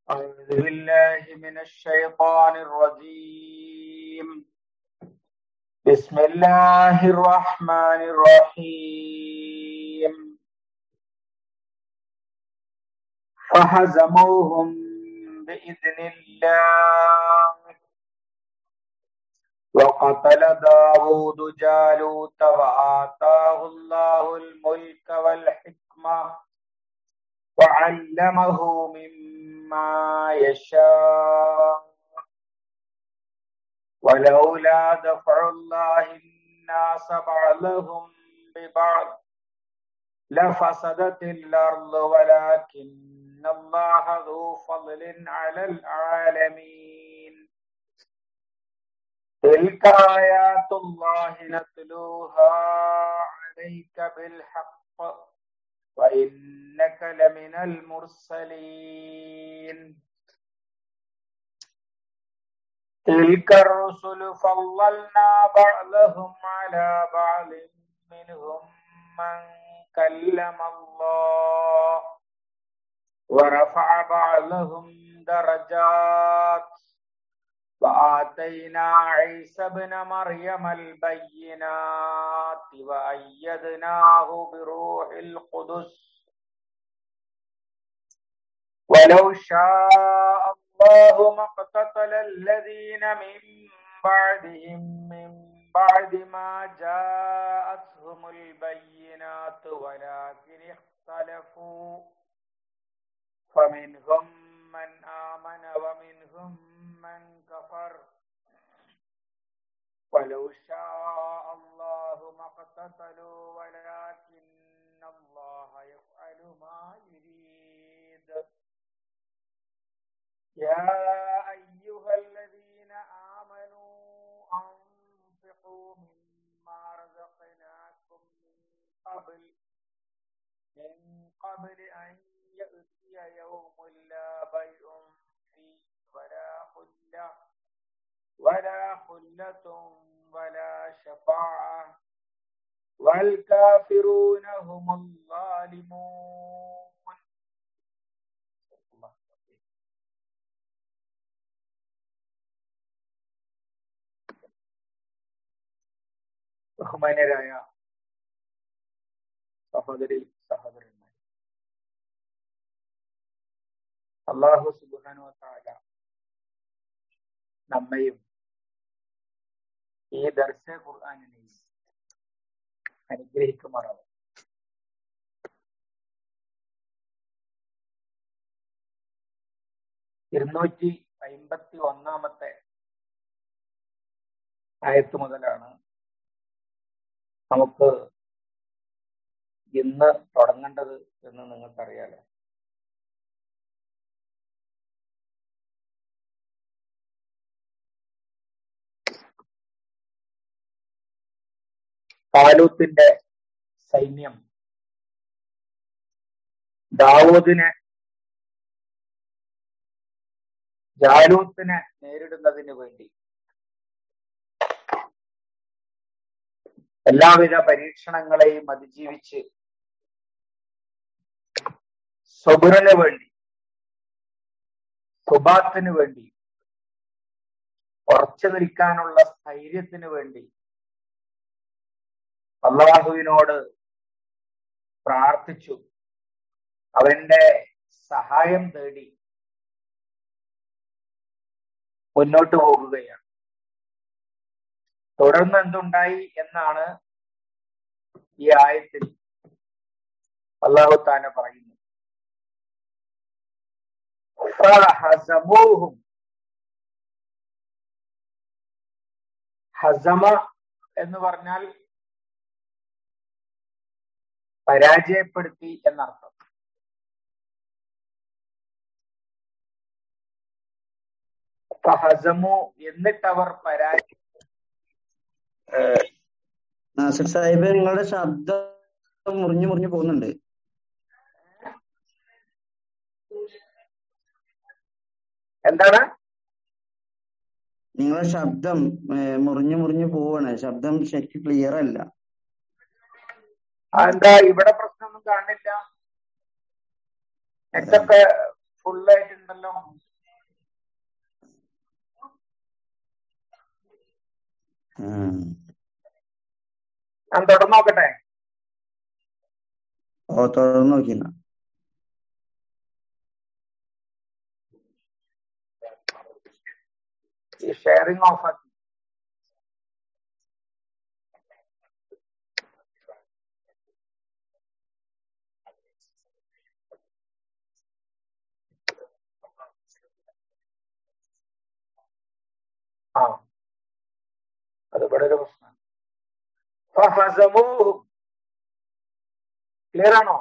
أعوذ بالله من الشيطان الرجيم بسم الله الرحمن الرحيم فهزموهم بإذن الله وقتل داود جالوت وآتاه الله الملك والحكمة وعلمه مما يشاء ولولا دفع الله الناس بعضهم ببعض لفسدت الأرض ولكن الله ذو فضل على العالمين تلك آيات الله نتلوها عليك بالحق وإنك لمن المرسلين تلك الرسل فضلنا بعضهم على بعض منهم من كلم الله ورفع بعضهم درجات وآتينا عيسى ابن مريم البينات وأيدناه بروح القدس ولو شاء الله ما اقتتل الذين من بعدهم من بعد ما جاءتهم البينات ولكن اختلفوا فمنهم من آمن ومنهم من كفر ولو شاء الله ما اقتتلوا ولكن الله يفعل ما يريد يا أيها الذين آمنوا أنفقوا مما رزقناكم من قبل من قبل أن يأتي يوم لا بيع فيه ولا خلة ولا خلة ولا شفاعة والكافرون هم الظالمون ബഹുമാന്യരായ സഹോദരി സഹോദരന്മാർ അള്ളാഹു സുബാനു താല നമ്മയും ഈ ദർശ ഖുർആാനിനെയും അനുഗ്രഹിക്കുമാറാവും ഇരുന്നൂറ്റി അയിമ്പത്തി ഒന്നാമത്തെ ആയത്ത് മുതലാണ് നമുക്ക് ഇന്ന് തുടങ്ങേണ്ടത് എന്ന് നിങ്ങൾക്കറിയാലോ താലൂത്തിന്റെ സൈന്യം ദാവൂദിനെ ജാലൂത്തിനെ നേരിടുന്നതിന് വേണ്ടി എല്ലാവിധ പരീക്ഷണങ്ങളെയും അതിജീവിച്ച് സ്വബുറിന് വേണ്ടി സുബാത്തിന് വേണ്ടി ഉറച്ചു നിൽക്കാനുള്ള സ്ഥൈര്യത്തിന് വേണ്ടി അള്ളാഹുവിനോട് പ്രാർത്ഥിച്ചു അവന്റെ സഹായം തേടി മുന്നോട്ട് പോകുകയാണ് തുടർന്ന് എന്തുണ്ടായി എന്നാണ് ഈ ആയത്തിൽ അള്ളാഹു താന പറയുന്നു ഫഹസമൂഹും ഹസമ എന്ന് പറഞ്ഞാൽ പരാജയപ്പെടുത്തി എന്നർത്ഥം ഫഹസമു എന്നിട്ടവർ പരാജയ നാസിർ സാഹിബ് നിങ്ങളുടെ ശബ്ദം മുറിഞ്ഞു മുറിഞ്ഞു പോകുന്നുണ്ട് എന്താണ് നിങ്ങളുടെ ശബ്ദം ഏഹ്, മുറിഞ്ഞു മുറിഞ്ഞു പോവാണ് ശബ്ദം ശരിക്കും ക്ലിയർ അല്ല ആ, എന്താ ഇവിടെ പ്രശ്നമൊന്നും കാണില്ല നെറ്റൊക്കെ ഫുൾ ആയിട്ടുണ്ട് ഉണ്ടല്ലോ ഉം. ഞാൻ തുടർന്ന് നോക്കട്ടെ ഓ തുടർന്ന് നോക്കിന ഈ ഷെയറിംഗ് ഓഫ് ആക്കി ആ അത് ഇവിടെ ഒരു പ്രശ്നം ഫഹസമൂഹും ക്ലിയർ ആണോ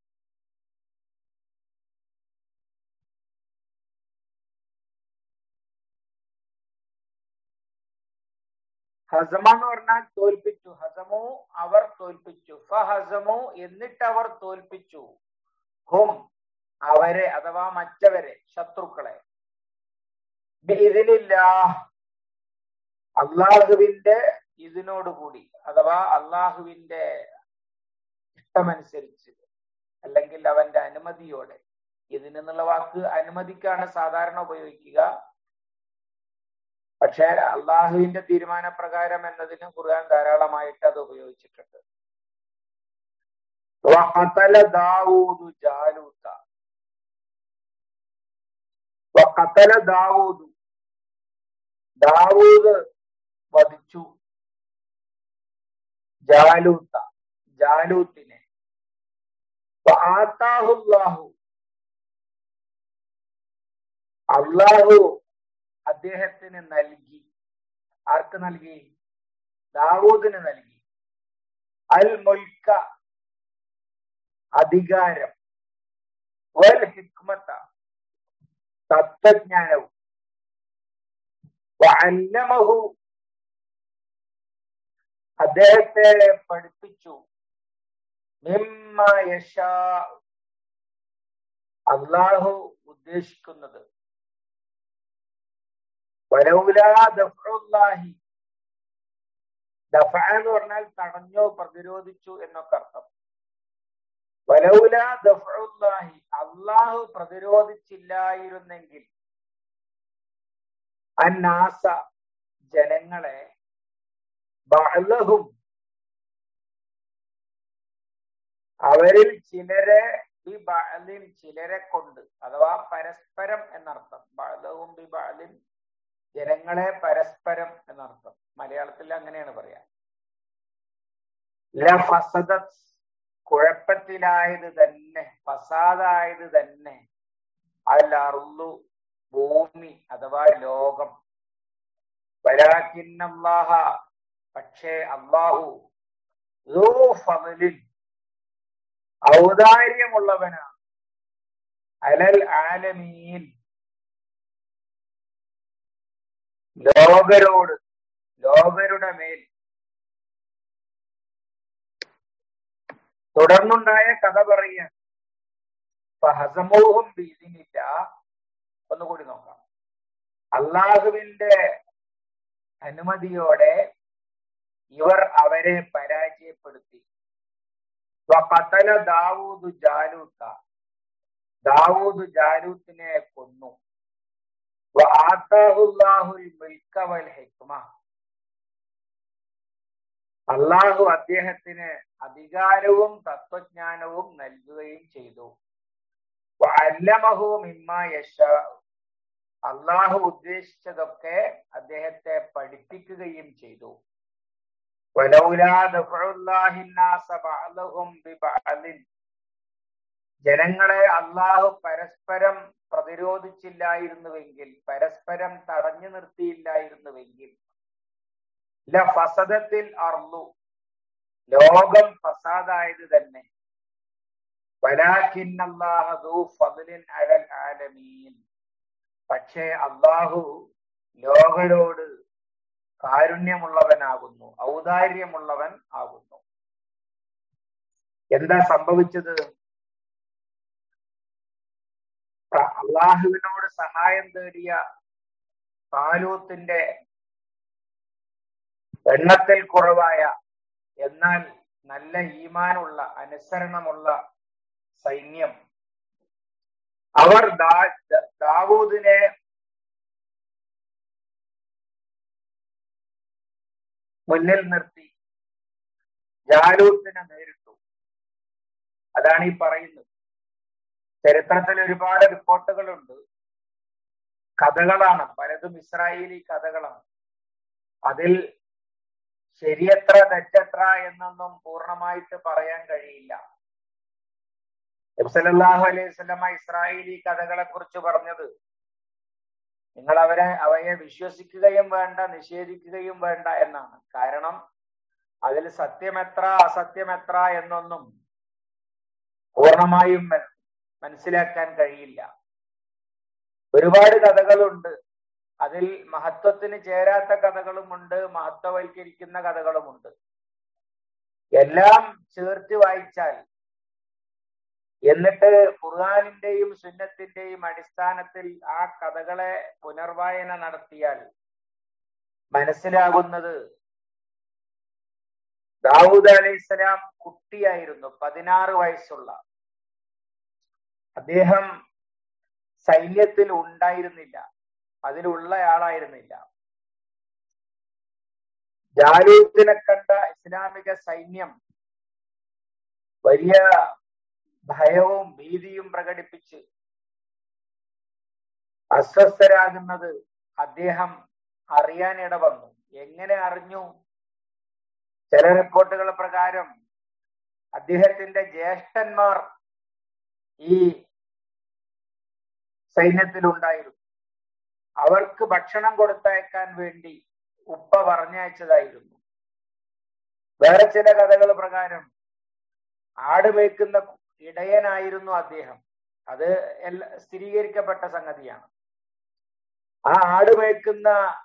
ഹസമ എന്ന് പറഞ്ഞാൽ തോൽപ്പിച്ചു ഹസമു അവർ തോൽപ്പിച്ചു ഫഹസമു എന്നിട്ട് അവർ തോൽപ്പിച്ചു ഹും അവരെ അഥവാ മറ്റവരെ ശത്രുക്കളെ ഇതിലില്ല അള്ളാഹുവിന്റെ ഇതിനോടുകൂടി അഥവാ അള്ളാഹുവിന്റെ ഇഷ്ടമനുസരിച്ച് അല്ലെങ്കിൽ അവന്റെ അനുമതിയോടെ ഇതിനെന്നുള്ള വാക്ക് അനുമതിക്കാണ് സാധാരണ ഉപയോഗിക്കുക പക്ഷേ അള്ളാഹുവിന്റെ തീരുമാനപ്രകാരം എന്നതിന് ഖുർആൻ ധാരാളമായിട്ട് അത് ഉപയോഗിച്ചിട്ടുണ്ട് വഖതല ദാവൂദു ജാലൂത്ത വഖതല ദാവൂദു ദാവൂദ് വധിച്ചു ജാലൂത്ത ജാലൂത്തിനെ ആത്താഹുല്ലാഹു അള്ളാഹു അദ്ദേഹത്തിന് നൽകി ആർക്ക് നൽകി ദാവൂദിന് നൽകി അൽ മുൽക്ക അധികാരം വൽ ഹിക്മത്ത തത്വജ്ഞാനവും വഅല്ലമഹു അദ്ദേഹത്തെ പഠിപ്പിച്ചു മിമ്മ യശാ അള്ളാഹു ഉദ്ദേശിക്കുന്നത് വലൗലാ ദഫ്ഉല്ലാഹി ദഫ എന്ന് പറഞ്ഞാൽ തടഞ്ഞോ പ്രതിരോധിച്ചു എന്നൊക്കെ അർത്ഥം വലൗലാ ദഫ്ഉല്ലാഹി അള്ളാഹു പ്രതിരോധിച്ചില്ലായിരുന്നെങ്കിൽ അന്നാസ ജനങ്ങളെ ബഅലഹും അവരിൽ ചിലരെ ബി ബഅലിൻ ചിലരെ കൊണ്ട് അഥവാ പരസ്പരം എന്നർത്ഥം ബഅലഹും ബി ബഅലിൻ ജനങ്ങളെ പരസ്പരം എന്നർത്ഥം മലയാളത്തിൽ അങ്ങനെയാണ് പറയാ ല ഫസദത് കുഴപ്പത്തിലായത് തന്നെ ഫസാദായത് തന്നെ അൽ അർളു ഭൂമി അഥവാ ലോകം വലാക്കിന്നല്ലാഹ പക്ഷേ അള്ളാഹു ذو ഫضലിൻ ഔദാര്യമുള്ളവനാണ് അലൽ ആലമീൻ ലോകരോട് ലോകരുടെ മേൽ തുടർന്നുണ്ടായ കഥ പറയാൻ ഹസമൂഹും ഇതിനില്ല ഒന്നുകൂടി നോക്കാം അള്ളാഹുവിന്റെ അനുമതിയോടെ ഇവർ അവരെ പരാജയപ്പെടുത്തി വഖതല ദാവൂദ് ജാലൂത്ത ദാവൂദ് ജാലൂത്തിനെ കൊന്നു വആതാഹുല്ലാഹുൽ മുൽക വൽ ഹിക്മ അള്ളാഹു അദ്ദേഹത്തിന് അധികാരവും തത്വജ്ഞാനവും നൽകുകയും ചെയ്തു വഅല്ലമഹു മിമ്മ യശാ അള്ളാഹു ഉദ്ദേശിച്ചതൊക്കെ അദ്ദേഹത്തെ പഠിപ്പിക്കുകയും ചെയ്തു വലൗലാ ദഫഉല്ലാഹി الناس بعضهم ببعض ജനങ്ങളെ അള്ളാഹു പരസ്പരം പ്രതിരോധിച്ചില്ലായിരുന്നുവെങ്കിൽ പരസ്പരം തടഞ്ഞു നിർത്തിയില്ലായിരുന്നുവെങ്കിൽ ല ഫസദത്തിൽ അർളു ലോകം ഫസാദായത് തന്നെ വലാഖിന്നല്ലാഹു ഫദ്ലിൻ അലൽ ആലമീൻ പക്ഷേ അള്ളാഹു ലോകരോട് കാരുണ്യമുള്ളവനാകുന്നു ഔദാര്യമുള്ളവൻ ആകുന്നു എന്താ സംഭവിച്ചത് അള്ളാഹുവിനോട് സഹായം തേടിയ താലൂത്തിന്റെ എണ്ണത്തിൽ കുറവായ എന്നാൽ നല്ല ഈമാനുള്ള അനുസരണമുള്ള സൈന്യം അവർ ദാവൂദിനെ മുന്നിൽ നിർത്തി ജാലൂത്തിനെ നേരിട്ടു അതാണ് ഈ പറയുന്നത് ചരിത്രത്തിൽ ഒരുപാട് റിപ്പോർട്ടുകളുണ്ട് കഥകളാണ് പലതും ഇസ്രായേലി കഥകളാണ് അതിൽ ശരിയത്ര തെറ്റെത്ര എന്നൊന്നും പൂർണ്ണമായിട്ട് പറയാൻ കഴിയില്ല നബ്സലല്ലാഹു അലൈഹി സ്വലമ ഇസ്രായേലി കഥകളെ കുറിച്ച് പറഞ്ഞത് നിങ്ങൾ അവരെ അവയെ വിശ്വസിക്കുകയും വേണ്ട നിഷേധിക്കുകയും വേണ്ട എന്നാണ് കാരണം അതിൽ സത്യമെത്ര അസത്യമെത്ര എന്നൊന്നും പൂർണ്ണമായും മനസ്സിലാക്കാൻ കഴിയില്ല ഒരുപാട് കഥകളുണ്ട് അതിൽ മഹത്വത്തിന് ചേരാത്ത കഥകളുമുണ്ട് മഹത്വവൽക്കരിക്കുന്ന കഥകളുമുണ്ട് എല്ലാം ചേർത്ത് വായിച്ചാൽ എന്നിട്ട് ഖുർആാനിന്റെയും സുന്നത്തിന്റെയും അടിസ്ഥാനത്തിൽ ആ കഥകളെ പുനർവായന നടത്തിയാൽ മനസ്സിലാകുന്നത് ദാവൂദ് അലൈഹിസ്സലാം കുട്ടിയായിരുന്നു പതിനാറ് വയസ്സുള്ള അദ്ദേഹം സൈന്യത്തിൽ ഉണ്ടായിരുന്നില്ല അതിലുള്ള ആളായിരുന്നില്ല ജാലൂത്തിനെ കണ്ട ഇസ്ലാമിക സൈന്യം വലിയ ഭയവും ഭീതിയും പ്രകടിപ്പിച്ച് അസ്വസ്ഥരാകുന്നത് അദ്ദേഹം അറിയാനിട വന്നു എങ്ങനെ അറിഞ്ഞു ചില റിപ്പോർട്ടുകൾ പ്രകാരം അദ്ദേഹത്തിന്റെ ജ്യേഷ്ഠന്മാർ ഈ സൈന്യത്തിലുണ്ടായിരുന്നു അവർക്ക് ഭക്ഷണം കൊടുത്തയക്കാൻ വേണ്ടി ഉപ്പ പറഞ്ഞയച്ചതായിരുന്നു വേറെ ചില കഥകൾ പ്രകാരം ആട് മേയ്ക്കുന്ന ഇടയനായിരുന്നു അദ്ദേഹം അത് എല്ലാ സ്ഥിരീകരിക്കപ്പെട്ട സംഗതിയാണ് ആ ആട് മേയ്ക്കുന്ന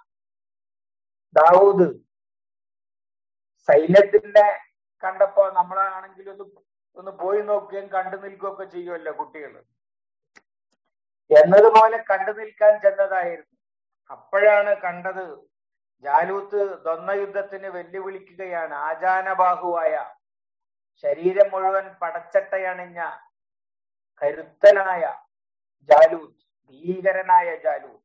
ദാവൂദ് സൈന്യത്തിന്റെ കണ്ടപ്പോ നമ്മളാണെങ്കിൽ ഒന്ന് ഒന്ന് പോയി നോക്കുകയും കണ്ടു നിൽക്കുകയൊക്കെ ചെയ്യുമല്ലോ കുട്ടികൾ എന്നതുപോലെ കണ്ടു നിൽക്കാൻ ചെന്നതായിരുന്നു അപ്പോഴാണ് കണ്ടത് ജാലൂത്ത് ദ്വന്ദ്വ യുദ്ധത്തിന് വെല്ലുവിളിക്കുകയാണ് ആജാനബാഹുവായ ശരീരം മുഴുവൻ പടച്ചട്ടയണിഞ്ഞ കരുത്തനായ ജാലൂത്ത് ഭീകരനായ ജാലൂത്ത്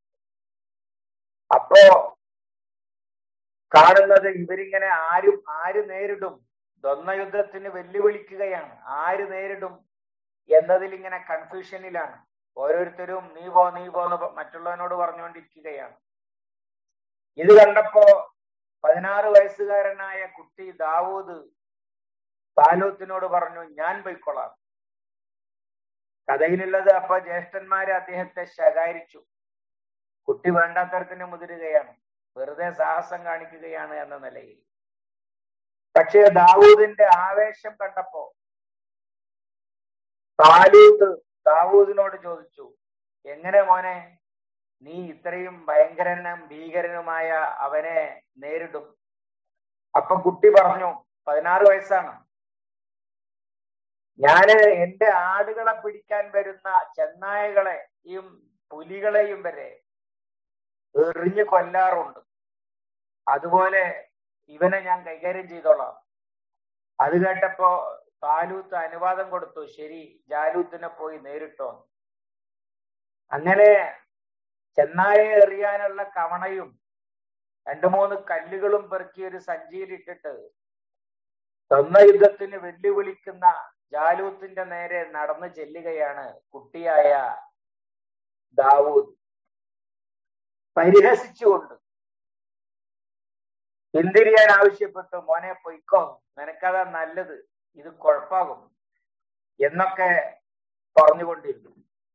അപ്പോ കാണുന്നത് ഇവരിങ്ങനെ ആരും ആര് നേരിടും ദ്വന്ദ്വയുദ്ധത്തിന് വെല്ലുവിളിക്കുകയാണ് ആര് നേരിടും എന്നതിൽ ഇങ്ങനെ കൺഫ്യൂഷനിലാണ് ഓരോരുത്തരും നീ പോ നീ പോന്ന് മറ്റുള്ളവനോട് പറഞ്ഞുകൊണ്ടിരിക്കുകയാണ് ഇത് കണ്ടപ്പോ പതിനാറ് വയസ്സുകാരനായ കുട്ടി ദാവൂദ് താലൂത്തിനോട് പറഞ്ഞു ഞാൻ പോയിക്കൊള്ളാം കഥയിലുള്ളത് അപ്പൊ ജ്യേഷ്ഠന്മാര് അദ്ദേഹത്തെ ശകാരിച്ചു കുട്ടി വേണ്ടാത്തരത്തിന് മുതിരുകയാണ് വെറുതെ സാഹസം കാണിക്കുകയാണ് എന്ന നിലയിൽ പക്ഷേ ദാവൂദിന്റെ ആവേശം കണ്ടപ്പോ താലൂത്ത് ദാവൂദിനോട് ചോദിച്ചു എങ്ങനെ മോനെ നീ ഇത്രയും ഭയങ്കരനും ഭീകരനുമായ അവനെ നേരിടും അപ്പൊ കുട്ടി പറഞ്ഞു പതിനാറ് വയസ്സാണ് ഞാന് എന്റെ ആടുകളെ പിടിക്കാൻ വരുന്ന ചെന്നായകളെയും പുലികളെയും വരെ എറിഞ്ഞു കൊല്ലാറുണ്ട് അതുപോലെ ഇവനെ ഞാൻ കൈകാര്യം ചെയ്തോളാം അത് കേട്ടപ്പോ താലൂത്ത് അനുവാദം കൊടുത്തു ശരി ജാലൂത്തിനെ പോയി നേരിട്ടോ അങ്ങനെ ചെന്നായെ എറിയാനുള്ള കവണയും രണ്ടു മൂന്ന് കല്ലുകളും പെറുക്കി ഒരു സഞ്ചിയിൽ ഇട്ടിട്ട് തൊന്ന യുദ്ധത്തിന് വെല്ലുവിളിക്കുന്ന ജാലൂത്തിന്റെ നേരെ നടന്നു ചെല്ലുകയാണ് കുട്ടിയായ ദാവൂദ് പരിഹസിച്ചുകൊണ്ട് പിന്തിരിയാൻ ആവശ്യപ്പെട്ടു മോനെ പൊയ്ക്കോ നിനക്കതാ നല്ലത് ഇത് കുഴപ്പാകും എന്നൊക്കെ പറഞ്ഞുകൊണ്ടിരുന്നു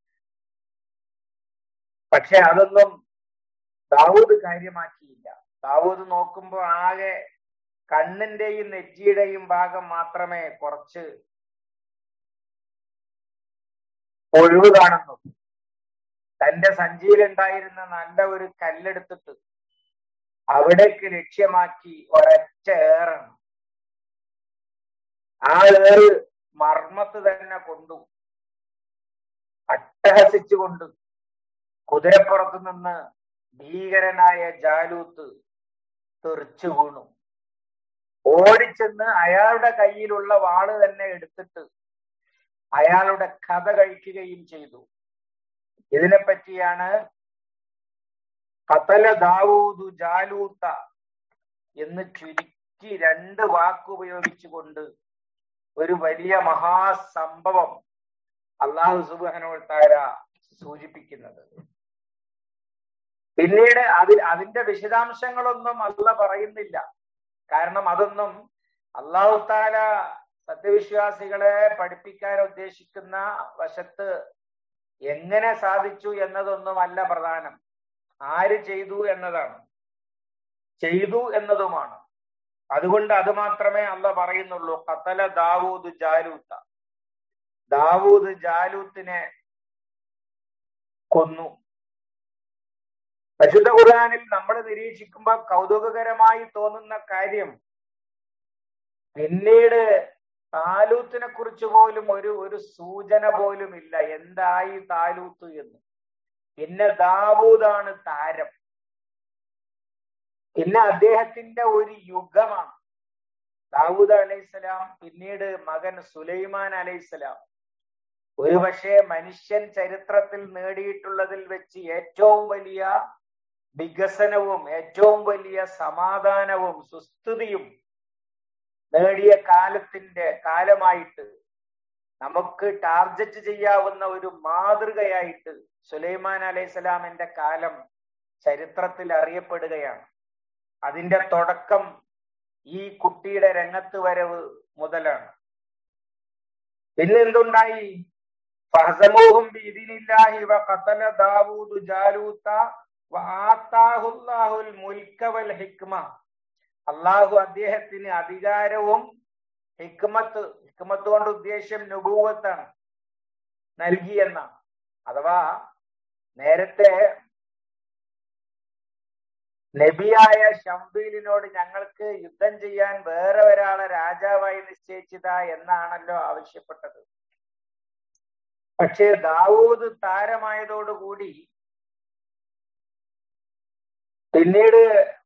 പക്ഷെ അതൊന്നും ദാവൂദ് കാര്യമാക്കിയില്ല ദാവൂദ് നോക്കുമ്പോൾ ആകെ കണ്ണിന്റെയും നെറ്റിയുടെയും ഭാഗം മാത്രമേ കുറച്ച് ഒഴിവ് കാണുന്നു തന്റെ സഞ്ചിയിലുണ്ടായിരുന്ന നല്ല ഒരു കല്ലെടുത്തിട്ട് അവിടേക്ക് ലക്ഷ്യമാക്കി ഒരൊറ്റ ഏറാണ് ആ ഏറ് മർമ്മത്ത് തന്നെ കൊണ്ടു അട്ടഹസിച്ചുകൊണ്ട് കുതിരപ്പുറത്ത് നിന്ന് ഭീകരനായ ജാലൂത്ത് തെറിച്ചു വീണു ഓടിച്ചെന്ന് അയാളുടെ കയ്യിലുള്ള വാള് തന്നെ എടുത്തിട്ട് അയാളുടെ കഥ കഴിക്കുകയും ചെയ്തു ഇതിനെ പറ്റിയാണ് കത്തല ദാവൂദു ജാലൂത്ത എന്ന് ചുരുക്കി രണ്ട് വാക്ക് ഉപയോഗിച്ചുകൊണ്ട് ഒരു വലിയ മഹാസംഭവം അള്ളാഹു സുബാനോത്താര സൂചിപ്പിക്കുന്നത് പിന്നീട് അതിൽ അതിന്റെ വിശദാംശങ്ങളൊന്നും അല്ല പറയുന്നില്ല കാരണം അതൊന്നും അള്ളാഹു താല സത്യവിശ്വാസികളെ പഠിപ്പിക്കാൻ ഉദ്ദേശിക്കുന്ന വശത്ത് എങ്ങനെ സാധിച്ചു എന്നതൊന്നും അല്ല പ്രധാനം ആര് ചെയ്തു എന്നതാണ് ചെയ്തു എന്നതുമാണ് അതുകൊണ്ട് അത് മാത്രമേ അല്ല പറയുന്നുള്ളൂ കത്തല ദാവൂദ് ജാലൂത്ത ദാവൂദ് ജാലൂത്തിനെ കൊന്നു പരിശുദ്ധ ഖുർആനിൽ നമ്മൾ നിരീക്ഷിക്കുമ്പോൾ കൗതുകകരമായി തോന്നുന്ന കാര്യം പിന്നീട് താലൂത്തിനെ കുറിച്ച് പോലും ഒരു ഒരു സൂചന പോലും ഇല്ല എന്തായി താലൂത്ത് എന്ന് പിന്നെ ദാവൂദാണ് താരം പിന്നെ അദ്ദേഹത്തിന്റെ ഒരു യുഗമാണ് ദാവൂദ് അലൈഹിസ്സലാം പിന്നീട് മകൻ സുലൈമാൻ അലൈഹിസ്സലാം ഒരുപക്ഷെ മനുഷ്യൻ ചരിത്രത്തിൽ നേടിയിട്ടുള്ളതിൽ വെച്ച് ഏറ്റവും വലിയ വികസനവും ഏറ്റവും വലിയ സമാധാനവും സുസ്ഥിതിയും നേടിയ കാലത്തിന്റെ കാലമായിട്ട് നമുക്ക് ടാർഗറ്റ് ചെയ്യാവുന്ന ഒരു മാതൃകയായിട്ട് സുലൈമാൻ അലൈഹിസ്സലാമിന്റെ കാലം ചരിത്രത്തിൽ അറിയപ്പെടുകയാണ് അതിന്റെ തുടക്കം ഈ കുട്ടിയുടെ രംഗത്ത് വരവ് മുതലാണ് പിന്നെ എന്തുണ്ടായി ഫഹസമൂഹും ബിഇദിനില്ലാഹി വഖതല ദാവൂദ് ജാലൂത വആതാഹുല്ലാഹുൽ മുൽക വൽ ഹിക്മ അള്ളാഹു അദ്ദേഹത്തിന് അധികാരവും ഹിക്മത്ത് ഹിക്മത്ത് കൊണ്ട് ഉദ്ദേശം നുബൂവത്താണ് നൽകിയെന്നാണ് അഥവാ നേരത്തെ നബിയായ ഷംബീലിനോട് ഞങ്ങൾക്ക് യുദ്ധം ചെയ്യാൻ വേറെ ഒരാളെ രാജാവായി നിശ്ചയിച്ചത എന്നാണല്ലോ ആവശ്യപ്പെട്ടത് പക്ഷേ ദാവൂദ് താരമായതോടുകൂടി പിന്നീട്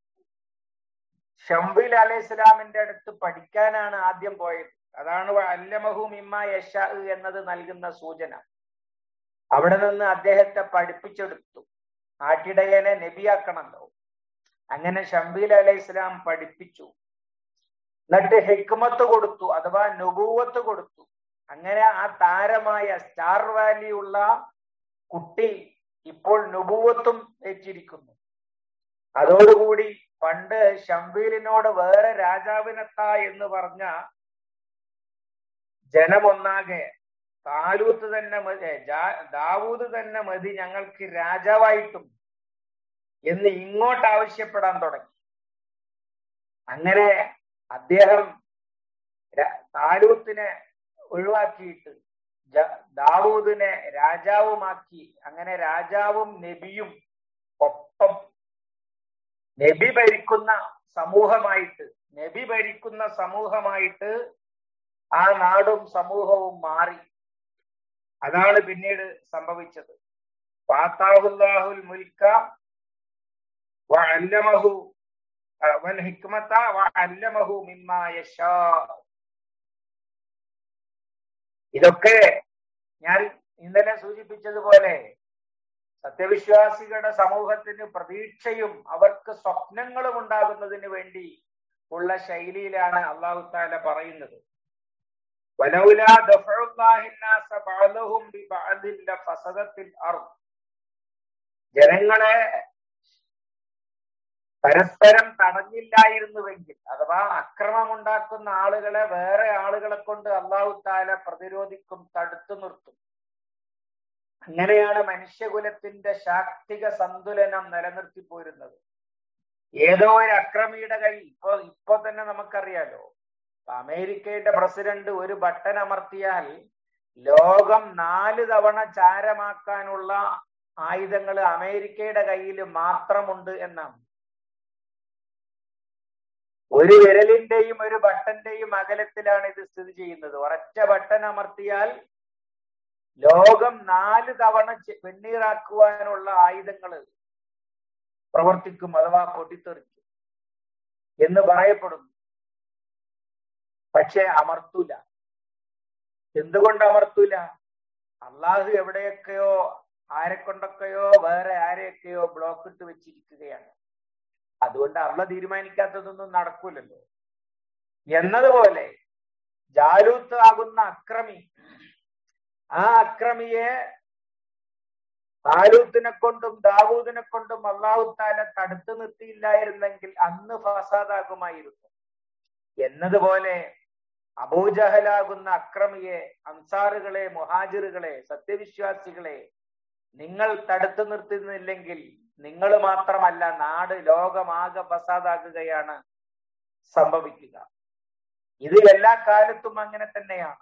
ഷംബിൽ അലൈഹി സ്വലാമിന്റെ അടുത്ത് പഠിക്കാനാണ് ആദ്യം പോയത് അതാണ് അല്ലമഹു മിമ്മ യഷ എന്നത് നൽകുന്ന സൂചന അവിടെ നിന്ന് അദ്ദേഹത്തെ പഠിപ്പിച്ചെടുത്തു ആട്ടിടയനെ നബിയാക്കണമല്ലോ അങ്ങനെ ഷംബീൽ അലൈഹി സ്വലാം പഠിപ്പിച്ചു എന്നിട്ട് ഹിക്മത്ത് കൊടുത്തു അഥവാ നുബൂവത്ത് കൊടുത്തു അങ്ങനെ ആ താരമായ സ്റ്റാർ വാലി ഉള്ള കുട്ടി ഇപ്പോൾ നുബൂവത്തും ഏറ്റിരിക്കുന്നു അതോടുകൂടി പണ്ട് ഷംബീലിനോട് വേറെ രാജാവിനെത്താ എന്ന് പറഞ്ഞ ജനമൊന്നാകെ താലൂത്ത് തന്നെ മതി ദാവൂദ് തന്നെ മതി ഞങ്ങൾക്ക് രാജാവായിട്ടും എന്ന് ഇങ്ങോട്ട് ആവശ്യപ്പെടാൻ തുടങ്ങി അങ്ങനെ അദ്ദേഹം താലൂത്തിനെ ഒഴിവാക്കിയിട്ട് ദാവൂദിനെ രാജാവുമാക്കി അങ്ങനെ രാജാവും നബിയും ഒപ്പം നബി ഭരിക്കുന്ന സമൂഹമായിട്ട് നബി ഭരിക്കുന്ന സമൂഹമായിട്ട് ആ നാടും സമൂഹവും മാറി അതാണ് പിന്നീട് സംഭവിച്ചത് ഫാത്താഹുല്ലാഹുൽ മുൽക്ക വഅല്ലമഹു വൽ ഹിക്മത വഅല്ലമഹു മിമ്മാ യശാ ഇതൊക്കെ ഞാൻ ഇന്നലെ സൂചിപ്പിച്ചതുപോലെ സത്യവിശ്വാസികളുടെ സമൂഹത്തിന് പ്രതീക്ഷയും അവർക്ക് സ്വപ്നങ്ങളും ഉണ്ടാകുന്നതിന് വേണ്ടി ഉള്ള ശൈലിയിലാണ് അള്ളാഹു താല പറയുന്നത് ولولا دفع الله الناس بعضهم ببعض لفسدت الارض ജനങ്ങളെ പരസ്പരം തടഞ്ഞില്ലായിരുന്നുവെങ്കിൽ അഥവാ അക്രമം ഉണ്ടാക്കുന്ന ആളുകളെ വേറെ ആളുകളെ കൊണ്ട് അള്ളാഹു താല പ്രതിരോധിക്കും തടുത്തു നിർത്തും അങ്ങനെയാണ് മനുഷ്യകുലത്തിന്റെ ശാക്തിക സന്തുലനം നിലനിർത്തി പോരുന്നത് ഏതോ ഒരു അക്രമിയുടെ കൈ ഇപ്പൊ ഇപ്പൊ തന്നെ നമുക്കറിയാലോ അമേരിക്കയുടെ പ്രസിഡന്റ് ഒരു ബട്ടൺ അമർത്തിയാൽ ലോകം നാല് തവണ ചാരമാക്കാനുള്ള ആയുധങ്ങൾ അമേരിക്കയുടെ കയ്യിൽ മാത്രമുണ്ട് എന്നാണ് ഒരു വിരലിന്റെയും ഒരു ബട്ടന്റെയും അകലത്തിലാണ് ഇത് സ്ഥിതി ചെയ്യുന്നത് ഒരൊറ്റ ബട്ടൺ അമർത്തിയാൽ ലോകം നാല് തവണ വെണ്ണീറാക്കുവാനുള്ള ആയുധങ്ങൾ പ്രവർത്തിക്കും അഥവാ പൊട്ടിത്തെറിക്കും എന്ന് പറയപ്പെടുന്നു പക്ഷെ അമർത്തൂല എന്തുകൊണ്ട് അമർത്തൂല അള്ളാഹു എവിടെയൊക്കെയോ ആരെക്കൊണ്ടൊക്കെയോ വേറെ ആരെയൊക്കെയോ ബ്ലോക്ക് ഇട്ട് വെച്ചിരിക്കുകയാണ് അതുകൊണ്ട് അള്ള തീരുമാനിക്കാത്തതൊന്നും നടക്കൂലല്ലോ എന്നതുപോലെ ജാലൂത്ത് ആകുന്ന അക്രമി ആ അക്രമിയെ താലൂത്തിനെ കൊണ്ടും ദാവൂദിനെ കൊണ്ടും അള്ളാഹു താല തടുത്തു നിർത്തിയില്ലായിരുന്നെങ്കിൽ അന്ന് ഫസാദാകുമായിരുന്നു എന്നതുപോലെ അബൂജഹലാകുന്ന അക്രമിയെ അൻസാറുകളെ മുഹാജിറുകളെ സത്യവിശ്വാസികളെ നിങ്ങൾ തടുത്തു നിർത്തുന്നില്ലെങ്കിൽ നിങ്ങൾ മാത്രമല്ല നാട് ലോകമാകെ ഫസാദാകുകയാണ് സംഭവിക്കുക ഇത് എല്ലാ കാലത്തും അങ്ങനെ തന്നെയാണ്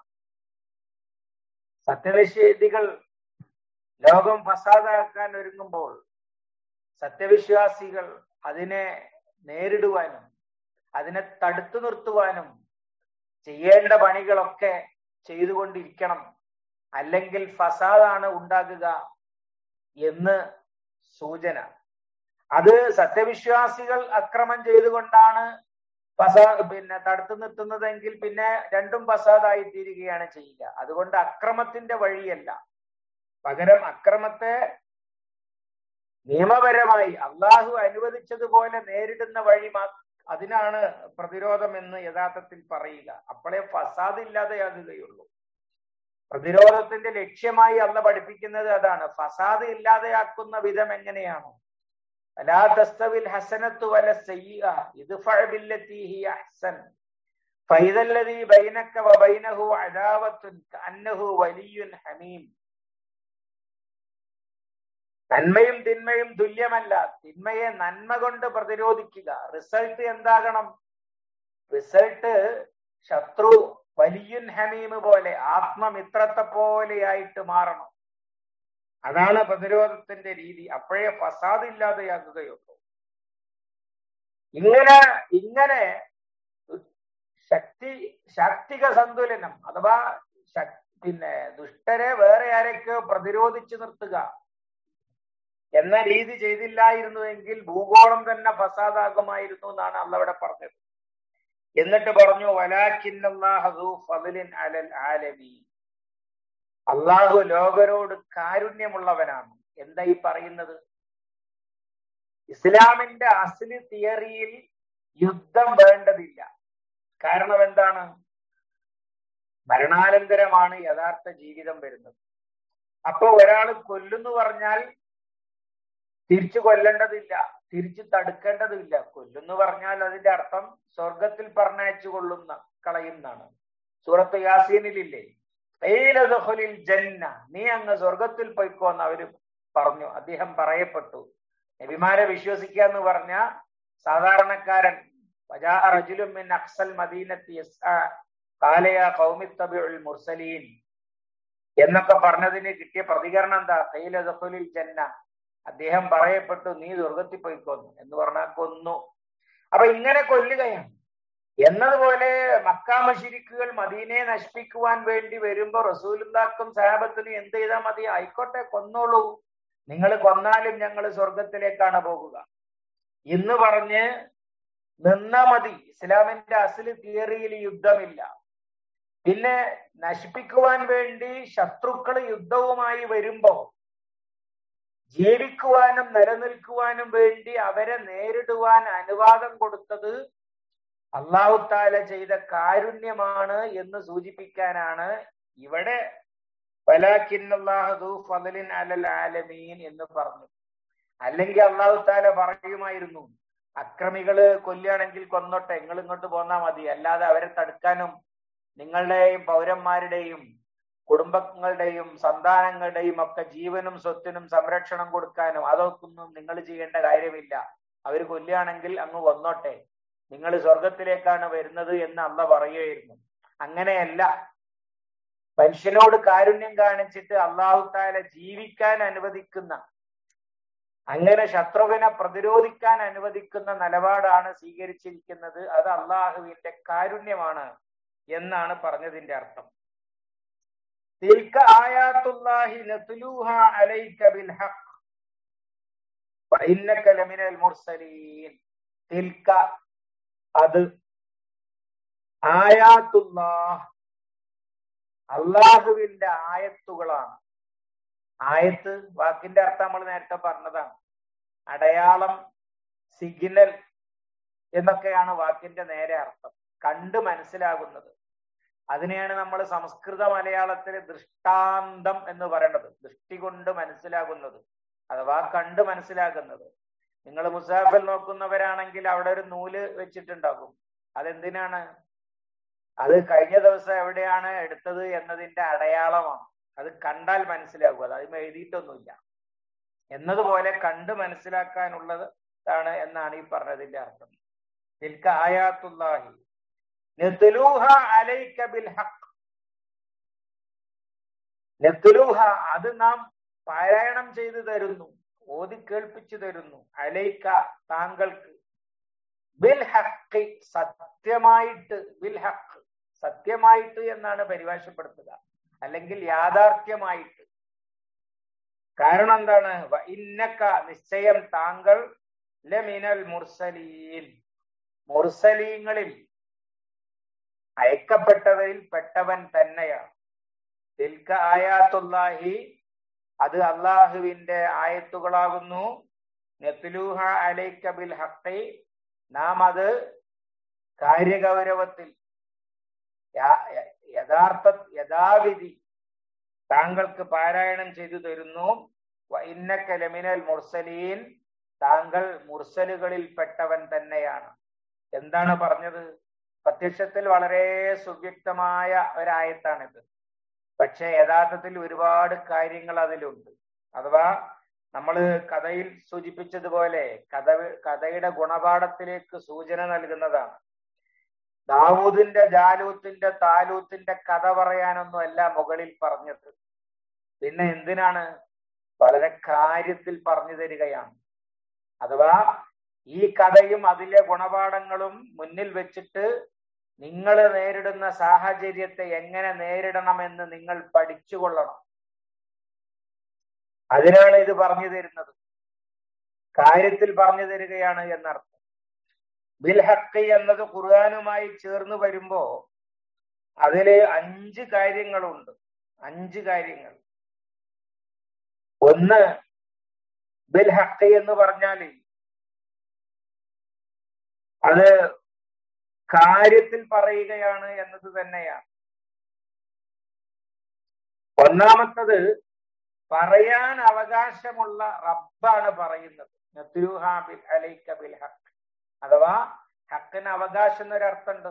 സത്യനിഷേധികൾ ലോകം ഫസാദാക്കാൻ ഒരുങ്ങുമ്പോൾ സത്യവിശ്വാസികൾ അതിനെ നേരിടുവാനും അതിനെ തടുത്തു നിർത്തുവാനും ചെയ്യേണ്ട പണികളൊക്കെ ചെയ്തുകൊണ്ടിരിക്കണം അല്ലെങ്കിൽ ഫസാദാണ് ഉണ്ടാകുക എന്ന് സൂചന അത് സത്യവിശ്വാസികൾ അക്രമം ചെയ്തുകൊണ്ടാണ് ഫസാ പിന്നെ തടുത്തു നിർത്തുന്നതെങ്കിൽ പിന്നെ രണ്ടും ഫസാദായി തീരുകയാണ് ചെയ്യുക അതുകൊണ്ട് അക്രമത്തിന്റെ വഴിയല്ല പകരം അക്രമത്തെ നിയമപരമായി അള്ളാഹു അനുവദിച്ചതുപോലെ നേരിടുന്ന വഴി മാ അതിനാണ് പ്രതിരോധം എന്ന് യഥാർത്ഥത്തിൽ പറയുക അപ്പോഴേ ഫസാദ് ഇല്ലാതെയാകുകയുള്ളൂ പ്രതിരോധത്തിന്റെ ലക്ഷ്യമായി അല്ല പഠിപ്പിക്കുന്നത് അതാണ് ഫസാദ് ഇല്ലാതെയാക്കുന്ന വിധം എങ്ങനെയാണ് അലാ തസ്തവിൽ ഹസനത്തു വല സയ്യിഅ ഇദ്ഫഅ ബില്ലത്തി ഹിയ അഹ്സൻ ഫൈദല്ലദീ ബൈനക വബൈനഹു അദാവത്തുൻ കഅന്നഹു വലിയ്യുൻ ഹമീം നന്മയും തിന്മയും തുല്യമല്ല തിന്മയെ നന്മ കൊണ്ട് പ്രതിരോധിക്കുക റിസൾട്ട് എന്താകണം റിസൾട്ട് ശത്രു വലിയുൻ ഹമീം പോലെ ആത്മമിത്രത്തെ പോലെയായിട്ട് മാറണം അതാണ് പ്രതിരോധത്തിന്റെ രീതി അപ്പോഴേ ഫസാദ് ഇല്ലാതെയാകുകയുള്ളൂ ഇങ്ങനെ ഇങ്ങനെ ശക്തി ശാക്തിക സന്തുലനം അഥവാ പിന്നെ ദുഷ്ടരെ വേറെ ആരൊക്കെയോ പ്രതിരോധിച്ചു നിർത്തുക എന്ന രീതി ചെയ്തില്ലായിരുന്നുവെങ്കിൽ ഭൂഗോളം തന്നെ ഫസാദാകുമായിരുന്നു എന്നാണ് അള്ളവിടെ പറഞ്ഞത് എന്നിട്ട് പറഞ്ഞു വലാഖിന്നല്ലാഹു ഫലിൻ അലൽ ആലമീ അള്ളാഹു ലോകരോട് കാരുണ്യമുള്ളവനാണ് എന്താ ഈ പറയുന്നത് ഇസ്ലാമിന്റെ അസ്ലി തിയറിയിൽ യുദ്ധം വേണ്ടതില്ല കാരണം എന്താണ് മരണാനന്തരമാണ് യഥാർത്ഥ ജീവിതം വരുന്നത് അപ്പൊ ഒരാൾ കൊല്ലുന്നു പറഞ്ഞാൽ തിരിച്ചു കൊല്ലേണ്ടതില്ല തിരിച്ചു തടുക്കേണ്ടതില്ല കൊല്ലുന്നു പറഞ്ഞാൽ അതിന്റെ അർത്ഥം സ്വർഗത്തിൽ പറഞ്ഞയച്ചു കൊള്ളുന്ന കളയുന്നാണ് സൂറത്ത് യാസീനിലില്ലേ ജന്ന നീ അങ്ങ് സ്വർഗത്തിൽ പോയിക്കോന്ന് അവര് പറഞ്ഞു അദ്ദേഹം പറയപ്പെട്ടു നബിമാരെ വിശ്വസിക്കുക എന്ന് പറഞ്ഞ സാധാരണക്കാരൻ റജുലുമിൻ അക്സൽ മദീനത്തി കാലയ കൗമിത്തബിഉൽ മുർസലീൻ എന്നൊക്കെ പറഞ്ഞതിന് കിട്ടിയ പ്രതികരണം എന്താ തൈലദഖുലിൽ ജന്ന അദ്ദേഹം പറയപ്പെട്ടു നീ സ്വർഗത്തിൽ പോയിക്കൊന്നു എന്ന് പറഞ്ഞാൽ കൊന്നു അപ്പൊ ഇങ്ങനെ കൊല്ലുകയാണ് എന്നതുപോലെ മക്കാമശിരിക്കുകൾ മദീനയെ നശിപ്പിക്കുവാൻ വേണ്ടി വരുമ്പോ റസൂലുല്ലാക്കും സാഹബത്തിനും എന്ത് ചെയ്താൽ മതി ആയിക്കോട്ടെ കൊന്നോളൂ നിങ്ങൾ കൊന്നാലും ഞങ്ങൾ സ്വർഗത്തിലേക്കാണ് പോകുക എന്ന് പറഞ്ഞ് നിന്നാ മതി ഇസ്ലാമിന്റെ അസല് തിയറിയിൽ യുദ്ധമില്ല പിന്നെ നശിപ്പിക്കുവാൻ വേണ്ടി ശത്രുക്കൾ യുദ്ധവുമായി വരുമ്പോ ജീവിക്കുവാനും നിലനിൽക്കുവാനും വേണ്ടി അവരെ നേരിടുവാൻ അനുവാദം കൊടുത്തത് അള്ളാഹുത്താല ചെയ്ത കാരുണ്യമാണ് എന്ന് സൂചിപ്പിക്കാനാണ് ഇവിടെ ഫലിൻ അലൽ ആലമീൻ എന്ന് പറഞ്ഞു അല്ലെങ്കിൽ അള്ളാഹുത്താല പറയുമായിരുന്നു അക്രമികള് കൊല്ലുകയാണെങ്കിൽ കൊന്നോട്ടെ നിങ്ങൾ ഇങ്ങോട്ട് പോന്നാ മതി അല്ലാതെ അവരെ തടുക്കാനും നിങ്ങളുടെയും പൗരന്മാരുടെയും കുടുംബങ്ങളുടെയും സന്താനങ്ങളുടെയും ഒക്കെ ജീവനും സ്വത്തിനും സംരക്ഷണം കൊടുക്കാനും അതൊന്നും നിങ്ങൾ ചെയ്യേണ്ട കാര്യമില്ല അവർ കൊല്ലുകയാണെങ്കിൽ അങ്ങ് വന്നോട്ടെ നിങ്ങൾ സ്വർഗത്തിലേക്കാണ് വരുന്നത് എന്ന് അള്ള പറയുകയായിരുന്നു അങ്ങനെയല്ല മനുഷ്യനോട് കാരുണ്യം കാണിച്ചിട്ട് അള്ളാഹു താല ജീവിക്കാൻ അനുവദിക്കുന്ന അങ്ങനെ ശത്രുവിനെ പ്രതിരോധിക്കാൻ അനുവദിക്കുന്ന നിലപാടാണ് സ്വീകരിച്ചിരിക്കുന്നത് അത് അള്ളാഹുവിന്റെ കാരുണ്യമാണ് എന്നാണ് പറഞ്ഞതിന്റെ അർത്ഥം തിൽക്ക ആയാത്തുല്ലാഹി നത്ലൂഹ അലൈക ബിൽ ഹഖ് വഇന്നക ലമിനൽ മുർസലീൻ തിൽക്ക അത് ആയാത്തുല്ലാഹ് അള്ളാഹുവിന്റെ ആയത്തുകളാണ് ആയത്ത് വാക്കിന്റെ അർത്ഥം നമ്മൾ നേരത്തെ പറഞ്ഞതാണ് അടയാളം സിഗ്നൽ എന്നൊക്കെയാണ് വാക്കിന്റെ നേരെ അർത്ഥം കണ്ട് മനസ്സിലാകുന്നത് അതിനെയാണ് നമ്മൾ സംസ്കൃത മലയാളത്തിൽ ദൃഷ്ടാന്തം എന്ന് പറയുന്നത് ദൃഷ്ടി കൊണ്ട് മനസ്സിലാകുന്നത് അഥവാ കണ്ട് മനസ്സിലാക്കുന്നത് നിങ്ങൾ മുസാഫിൽ നോക്കുന്നവരാണെങ്കിൽ അവിടെ ഒരു നൂല് വെച്ചിട്ടുണ്ടാകും അതെന്തിനാണ് അത് കഴിഞ്ഞ ദിവസം എവിടെയാണ് എടുത്തത് എന്നതിന്റെ അടയാളമാണ് അത് കണ്ടാൽ മനസ്സിലാകും അത് അതിന് എഴുതിയിട്ടൊന്നുമില്ല എന്നതുപോലെ കണ്ട് മനസ്സിലാക്കാനുള്ളത് ആണ് എന്നാണ് ഈ പറഞ്ഞതിന്റെ അർത്ഥം തിൽക്ക ആയാത്തുല്ലാഹി നെത്തുലൂഹ അലൈക ബിൽ ഹഖ് നെത്തുലൂഹ അത് നാം പാരായണം ചെയ്തു തരുന്നു ഓതി കേൾപ്പിച്ചു തരുന്നു അലൈക്ക താങ്കൾക്ക് ബിൽ ഹഖ് സത്യമായിട്ട് ബിൽ ഹഖ് സത്യമായിട്ട് എന്നാണ് പരിഭാഷപ്പെടുത്തുക അല്ലെങ്കിൽ യാഥാർത്ഥ്യമായിട്ട് കാരണം എന്താണ് ഇന്നക്ക നിശ്ചയം താങ്കൾ ലമിനൽ മുർസലീൻ മുർസലീങ്ങളിൽ അയക്കപ്പെട്ടവരിൽ പെട്ടവൻ തന്നെയാണ് തിൽക്ക ആയാത്തുല്ലാഹി അത് അള്ളാഹുവിന്റെ ആയത്തുകളാകുന്നു നെത്തുലൂഹ അലൈക്ക ബിൽ ഹക്കി നാം അത് കാര്യഗൗരവത്തിൽ യഥാർത്ഥ യഥാവിധി താങ്കൾക്ക് പാരായണം ചെയ്തു തരുന്നു ഇന്നക്ക ലമിനൽ മുർസലീൻ താങ്കൾ മുർസലുകളിൽ പെട്ടവൻ തന്നെയാണ് എന്താണ് പറഞ്ഞത് പ്രത്യക്ഷത്തിൽ വളരെ സുവ്യക്തമായ ഒരായത്താണിത് പക്ഷെ യഥാർത്ഥത്തിൽ ഒരുപാട് കാര്യങ്ങൾ അതിലുണ്ട് അഥവാ നമ്മൾ കഥയിൽ സൂചിപ്പിച്ചതുപോലെ കഥ കഥയുടെ ഗുണപാഠത്തിലേക്ക് സൂചന നൽകുന്നതാണ് ദാവൂദിന്റെ ജാലൂത്തിന്റെ താലൂത്തിന്റെ കഥ പറയാനൊന്നും അല്ല മുകളിൽ പറഞ്ഞത് പിന്നെ എന്തിനാണ് വളരെ കാര്യത്തിൽ പറഞ്ഞു തരികയാണ് അഥവാ ഈ കഥയും അതിലെ ഗുണപാഠങ്ങളും മുന്നിൽ വെച്ചിട്ട് നിങ്ങൾ നേരിടുന്ന സാഹചര്യത്തെ എങ്ങനെ നേരിടണമെന്ന് നിങ്ങൾ പഠിച്ചുകൊള്ളണം അതിനാണ് ഇത് പറഞ്ഞു തരുന്നത് കാര്യത്തിൽ പറഞ്ഞു തരികയാണ് എന്നർത്ഥം ബിൽ ഹക്ക് എന്നത് ഖുർആാനുമായി ചേർന്ന് വരുമ്പോ അതില് അഞ്ച് കാര്യങ്ങളുണ്ട് അഞ്ച് കാര്യങ്ങൾ ഒന്ന് ബിൽ ഹക്ക് എന്ന് പറഞ്ഞാല് അത് കാര്യത്തിൽ പറയുകയാണ് എന്നത് തന്നെയാണ് ഒന്നാമത്തത് പറയാൻ അവകാശമുള്ള റബ്ബാണ് പറയുന്നത് ബിൽ ഹക്ക് അഥവാ ഹക്കിന് അവകാശം എന്നൊരർത്ഥമുണ്ട്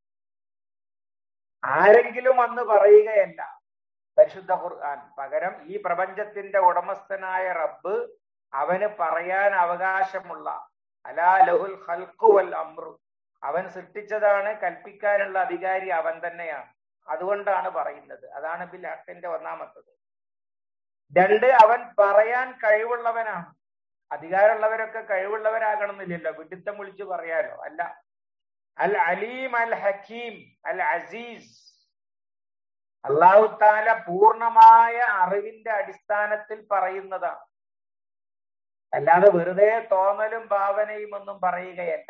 ആരെങ്കിലും വന്ന് പറയുകയല്ല പരിശുദ്ധ ഖുർആൻ പകരം ഈ പ്രപഞ്ചത്തിന്റെ ഉടമസ്ഥനായ റബ്ബ് അവന് പറയാൻ അവകാശമുള്ള അലാ ലഹുൽ ഖൽഖു വൽ അമ്രു അവൻ സൃഷ്ടിച്ചതാണ് കൽപ്പിക്കാനുള്ള അധികാരി അവൻ തന്നെയാണ് അതുകൊണ്ടാണ് പറയുന്നത് അതാണ് ബിൽ ഹക്കിന്റെ ഒന്നാമത്തത് രണ്ട് അവൻ പറയാൻ കഴിവുള്ളവനാണ് അധികാരമുള്ളവരൊക്കെ കഴിവുള്ളവരാകണമെന്നില്ലല്ലോ വിഡിത്തം വിളിച്ചു പറയാലോ അല്ല അൽ അലീം അൽ ഹക്കീം അൽ അസീസ് അള്ളാഹു താല പൂർണമായ അറിവിന്റെ അടിസ്ഥാനത്തിൽ പറയുന്നതാണ് അല്ലാതെ വെറുതെ തോന്നലും ഭാവനയും ഒന്നും പറയുകയല്ല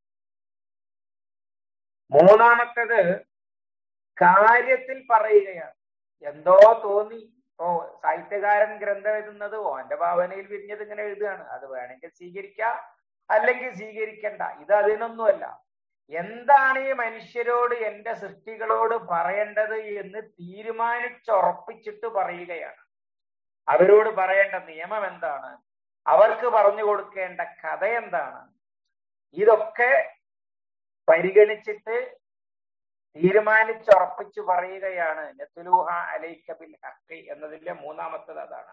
മൂന്നാമത്തേത് കാര്യത്തിൽ പറയുകയാണ് എന്തോ തോന്നി ഓ സാഹിത്യകാരൻ ഗ്രന്ഥം എഴുതുന്നത് ഓന്റെ ഭാവനയിൽ വിരിഞ്ഞത് ഇങ്ങനെ എഴുതുകയാണ് അത് വേണമെങ്കിൽ സ്വീകരിക്കാം അല്ലെങ്കിൽ സ്വീകരിക്കണ്ട ഇത് അതിനൊന്നുമല്ല എന്താണ് ഈ മനുഷ്യരോട് എന്റെ സൃഷ്ടികളോട് പറയേണ്ടത് എന്ന് തീരുമാനിച്ചുറപ്പിച്ചിട്ട് പറയുകയാണ് അവരോട് പറയേണ്ട നിയമം എന്താണ് അവർക്ക് പറഞ്ഞു കൊടുക്കേണ്ട കഥ എന്താണ് ഇതൊക്കെ പരിഗണിച്ചിട്ട് തീരുമാനിച്ചുറപ്പിച്ചു പറയുകയാണ് നെത്തുലൂഹ അലൈക്ക ബിൽ ഹക്കി എന്നതിന്റെ മൂന്നാമത്തത് അതാണ്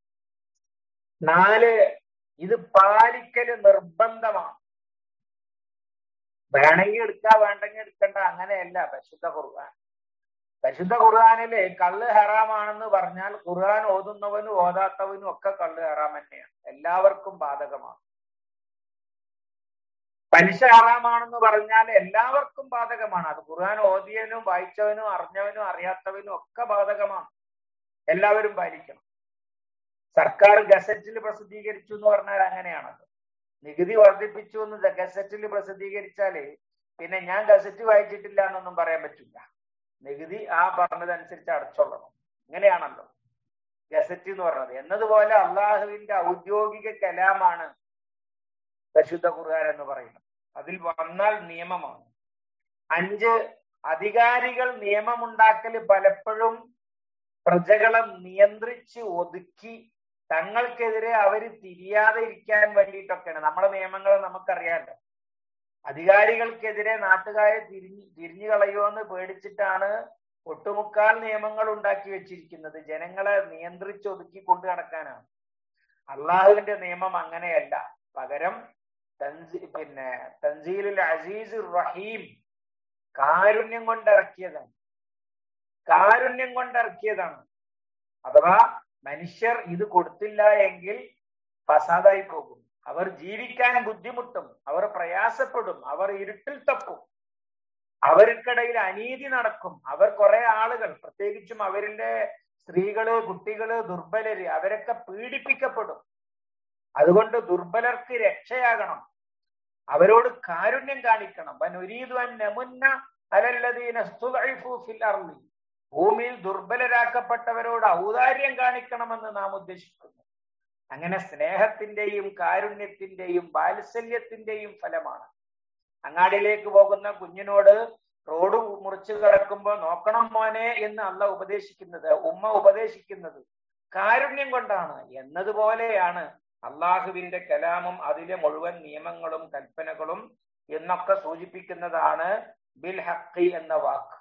നാല് ഇത് പാലിക്കല് നിർബന്ധമാണ് വേണമെങ്കിൽ എടുക്കുക വേണ്ടെങ്കിൽ എടുക്കണ്ട അങ്ങനെയല്ല പരിശുദ്ധ ഖുർആൻ പരിശുദ്ധ ഖുർആാനില് കള്ള് ഹറാമാണെന്ന് പറഞ്ഞാൽ ഖുർആൻ ഓതുന്നവനും ഓതാത്തവനും ഒക്കെ കള്ള് ഹറാം തന്നെയാണ് എല്ലാവർക്കും ബാധകമാണ് പലിശ ഹറാമാണെന്ന് പറഞ്ഞാൽ എല്ലാവർക്കും ബാധകമാണ് അത് ഖുർആൻ ഓതിയവനും വായിച്ചവനും അറിഞ്ഞവനും അറിയാത്തവനും ഒക്കെ ബാധകമാണ് എല്ലാവരും പാലിക്കണം സർക്കാർ ഗസറ്റിൽ പ്രസിദ്ധീകരിച്ചു എന്ന് പറഞ്ഞാൽ അങ്ങനെയാണത് നികുതി വർദ്ധിപ്പിച്ചു എന്ന് ഗസറ്റിൽ പ്രസിദ്ധീകരിച്ചാല് പിന്നെ ഞാൻ ഗസറ്റ് വായിച്ചിട്ടില്ല എന്നൊന്നും പറയാൻ പറ്റില്ല നികുതി ആ പറഞ്ഞതനുസരിച്ച് അടച്ചോളണം ഇങ്ങനെയാണല്ലോ ഗസറ്റ് എന്ന് പറഞ്ഞത് എന്നതുപോലെ അള്ളാഹുവിന്റെ ഔദ്യോഗിക കലാമാണ് പരിശുദ്ധ ഖുർആൻ എന്ന് പറയുന്നത് അതിൽ വന്നാൽ നിയമമാണ് അഞ്ച് അധികാരികൾ നിയമമുണ്ടാക്കൽ പലപ്പോഴും പ്രജകളെ നിയന്ത്രിച്ച് ഒതുക്കി തങ്ങൾക്കെതിരെ അവര് തിരിയാതെ ഇരിക്കാൻ വേണ്ടിയിട്ടൊക്കെയാണ് നമ്മുടെ നിയമങ്ങൾ നമുക്കറിയാമല്ലോ അധികാരികൾക്കെതിരെ നാട്ടുകാരെ തിരിഞ്ഞു തിരിഞ്ഞു കളയുമെന്ന് പേടിച്ചിട്ടാണ് ഒട്ടുമുക്കാൽ നിയമങ്ങൾ ഉണ്ടാക്കി വെച്ചിരിക്കുന്നത് ജനങ്ങളെ നിയന്ത്രിച്ച് ഒതുക്കി കൊണ്ടു നടക്കാനാണ് അള്ളാഹുവിന്റെ നിയമം അങ്ങനെയല്ല പകരം തൻസി പിന്നെ തൻസീലുൽ അസീസ് റഹീം കാരുണ്യം കൊണ്ടിറക്കിയതാണ് കാരുണ്യം കൊണ്ടിറക്കിയതാണ് അഥവാ മനുഷ്യർ ഇത് കൊടുത്തില്ല എങ്കിൽ ഫസാദായി പോകും അവർ ജീവിക്കാൻ ബുദ്ധിമുട്ടും അവർ പ്രയാസപ്പെടും അവർ ഇരുട്ടിൽ തപ്പും അവർക്കിടയിൽ അനീതി നടക്കും അവർ കുറെ ആളുകൾ പ്രത്യേകിച്ചും അവരിലെ സ്ത്രീകള് കുട്ടികള് ദുർബലര് അവരൊക്കെ പീഡിപ്പിക്കപ്പെടും അതുകൊണ്ട് ദുർബലർക്ക് രക്ഷയാകണം അവരോട് കാരുണ്യം കാണിക്കണം ഭൂമിയിൽ ദുർബലരാക്കപ്പെട്ടവരോട് ഔദാര്യം കാണിക്കണമെന്ന് നാം ഉദ്ദേശിക്കുന്നു അങ്ങനെ സ്നേഹത്തിന്റെയും കാരുണ്യത്തിന്റെയും വാത്സല്യത്തിന്റെയും ഫലമാണ് അങ്ങാടിയിലേക്ക് പോകുന്ന കുഞ്ഞിനോട് റോഡ് മുറിച്ചു കിടക്കുമ്പോൾ നോക്കണം മോനെ എന്ന് അല്ല ഉപദേശിക്കുന്നത് ഉമ്മ ഉപദേശിക്കുന്നത് കാരുണ്യം കൊണ്ടാണ് എന്നതുപോലെയാണ് അള്ളാഹുവിന്റെ കലാമും അതിലെ മുഴുവൻ നിയമങ്ങളും കൽപ്പനകളും എന്നൊക്കെ സൂചിപ്പിക്കുന്നതാണ് ബിൽ ഹക്കി എന്ന വാക്ക്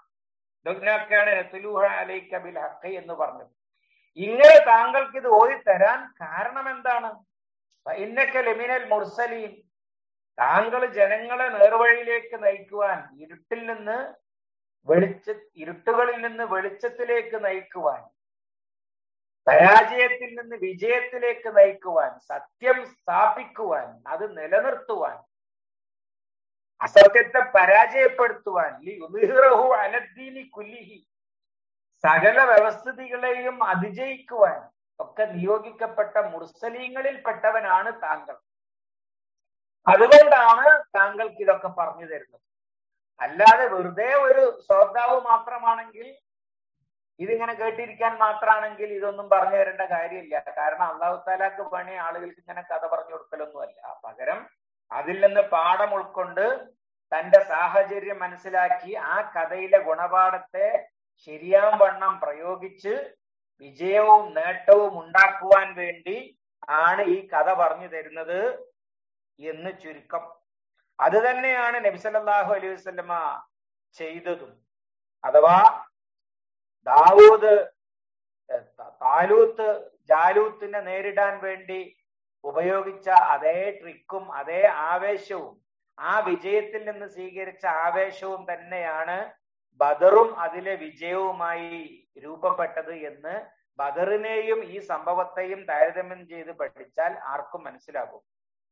അലൈക്ക ബിൽ ഹക്കി എന്ന് പറഞ്ഞത് ഇങ്ങനെ താങ്കൾക്ക് ഇത് ഓതി തരാൻ കാരണം എന്താണ് ഇന്നക്ക ലെമിനൽ മുർസലീൻ താങ്കൾ ജനങ്ങളെ നേർവഴിയിലേക്ക് നയിക്കുവാൻ ഇരുട്ടിൽ നിന്ന് വെളിച്ച ഇരുട്ടുകളിൽ നിന്ന് വെളിച്ചത്തിലേക്ക് നയിക്കുവാൻ പരാജയത്തിൽ നിന്ന് വിജയത്തിലേക്ക് നയിക്കുവാൻ സത്യം സ്ഥാപിക്കുവാൻ അത് നിലനിർത്തുവാൻ അസത്യത്തെ പരാജയപ്പെടുത്തുവാൻ അലദ്ദീനി കുല്ലിഹി സകല വ്യവസ്ഥിതികളെയും അതിജയിക്കുവാൻ ഒക്കെ നിയോഗിക്കപ്പെട്ട മുർസലീങ്ങളിൽ പെട്ടവനാണ് താങ്കൾ അതുകൊണ്ടാണ് താങ്കൾക്ക് ഇതൊക്കെ പറഞ്ഞു തരുന്നത് അല്ലാതെ വെറുതെ ഒരു ശ്രോതാവ് മാത്രമാണെങ്കിൽ ഇതിങ്ങനെ കേട്ടിരിക്കാൻ മാത്രമാണെങ്കിൽ ഇതൊന്നും പറഞ്ഞു തരേണ്ട കാര്യമില്ല കാരണം അള്ളാഹു താലാക്ക് പണി ആളുകൾക്ക് ഇങ്ങനെ കഥ പറഞ്ഞു കൊടുക്കലൊന്നുമല്ല പകരം അതിൽ നിന്ന് പാഠം ഉൾക്കൊണ്ട് തന്റെ സാഹചര്യം മനസ്സിലാക്കി ആ കഥയിലെ ഗുണപാഠത്തെ ശരിയാം വണ്ണം പ്രയോഗിച്ച് വിജയവും നേട്ടവും ഉണ്ടാക്കുവാൻ വേണ്ടി ആണ് ഈ കഥ പറഞ്ഞു തരുന്നത് എന്ന് ചുരുക്കം അത് തന്നെയാണ് നബിസല്ലാഹു അലൈഹി വസ്ലമ ചെയ്തതും അഥവാ ദാവൂദ് താലൂത്ത് ജാലൂത്തിനെ നേരിടാൻ വേണ്ടി ഉപയോഗിച്ച അതേ ട്രിക്കും അതേ ആവേശവും ആ വിജയത്തിൽ നിന്ന് സ്വീകരിച്ച ആവേശവും തന്നെയാണ് ബദറും അതിലെ വിജയവുമായി രൂപപ്പെട്ടത് എന്ന് ബദറിനെയും ഈ സംഭവത്തെയും താരതമ്യം ചെയ്ത് പഠിച്ചാൽ ആർക്കും മനസ്സിലാകും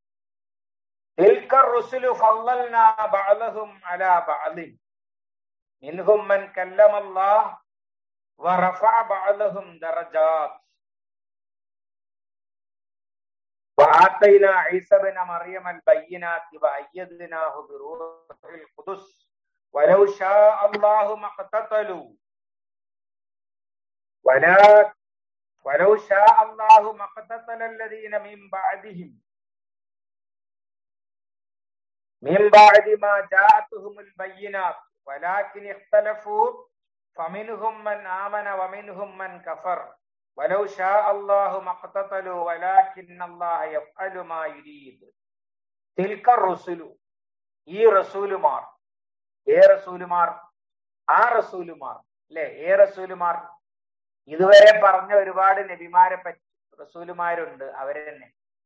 منهم من كلم الله ورفع بعضهم درجات وآتينا عيسى بن مريم البينات وأيدناه بروح القدس ولو شاء الله ما اقتتلوا ولا ولو شاء الله ما اقتتل الذين من بعدهم من بعد ما جاءتهم البينات ولكن اختلفوا فمنهم من آمن ومنهم من كفر ولو شاء الله ما اقتتلوا ولكن الله يفعل ما يريد تلك الرسل ഈ റസൂലുമാർ ഏ റസൂലുമാർ ആ റസൂലുമാർ അല്ലെ ഏ റസൂലുമാർ ഇതുവരെ പറഞ്ഞ ഒരുപാട് നബിമാരെ പറ്റി റസൂലുമാരുണ്ട് അവരെ തന്നെ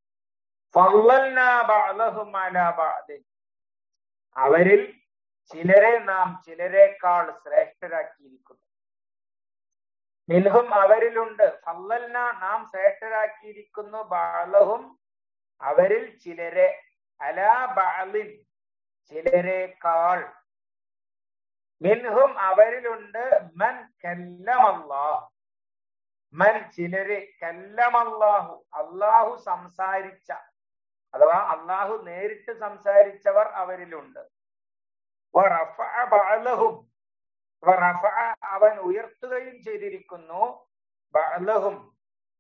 അവരിൽ ചിലരെ നാം ചിലരെക്കാൾ ശ്രേഷ്ഠരാക്കിയിരിക്കുന്നു മിൻഹും അവരിലുണ്ട് ഫല്ലൽന നാം ശ്രേഷ്ഠരാക്കിയിരിക്കുന്നു ബാലഹും അവരിൽ ചിലരെ അലാ ബാലിൻ ചിലരെക്കാൾ മിൻഹും അവരിലുണ്ട് മൻ കല്ലമല്ലാ മൻ ചിലര് കല്ലമല്ലാഹു അള്ളാഹു സംസാരിച്ച അഥവാ അള്ളാഹു നേരിട്ട് സംസാരിച്ചവർ അവരിലുണ്ട് അവൻ ഉയർത്തുകയും ചെയ്തിരിക്കുന്നു ബഅലഹും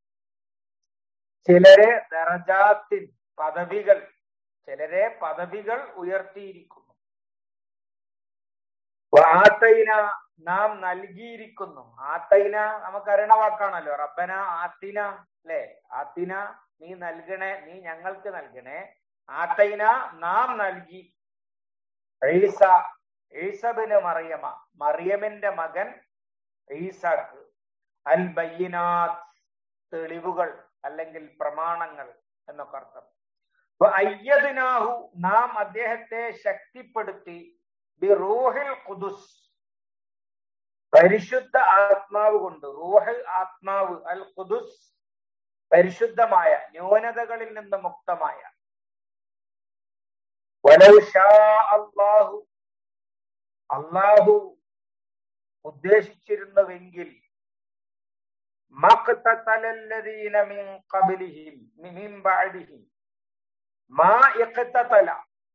ചിലരെ ദറജാത്തിൻ പദവികൾ ചിലരെ പദവികൾ ഉയർത്തിയിരിക്കുന്നു ആത്തൈന നാം നൽകിയിരിക്കുന്നു ആത്തൈന നമുക്കറിയണ വാക്കാണല്ലോ റബ്ബന ആത്തിന അല്ലെ ആത്തിന നീ നൽകണേ നീ ഞങ്ങൾക്ക് നൽകണേ ആത്തൈന നാം നൽകി ഈസ ഈസബിന് മറിയമ മറിയമിന്റെ മകൻ ഈസാക്ക് അൽ ബയ്യനാത്ത് തെളിവുകൾ അല്ലെങ്കിൽ പ്രമാണങ്ങൾ എന്നൊക്കെ അർത്ഥം അപ്പൊ അയ്യദിനാഹു നാം അദ്ദേഹത്തെ ശക്തിപ്പെടുത്തി ബി റൂഹിൽ ഖുദുസ് പരിശുദ്ധ ആത്മാവ് കൊണ്ട് റൂഹ് ആത്മാവ് അൽ ഖുദുസ് പരിശുദ്ധമായ ന്യൂനതകളിൽ നിന്ന് മുക്തമായ വലൗ ഷാ അള്ളാഹു അള്ളാഹു ഉദ്ദേശിച്ചിരുന്നുവെങ്കിൽ മഖ്തതലല്ലദീന മിൻ ഖബ്ലിഹിം മിൻ ബഅദിഹിം മാ ഇഖ്തതല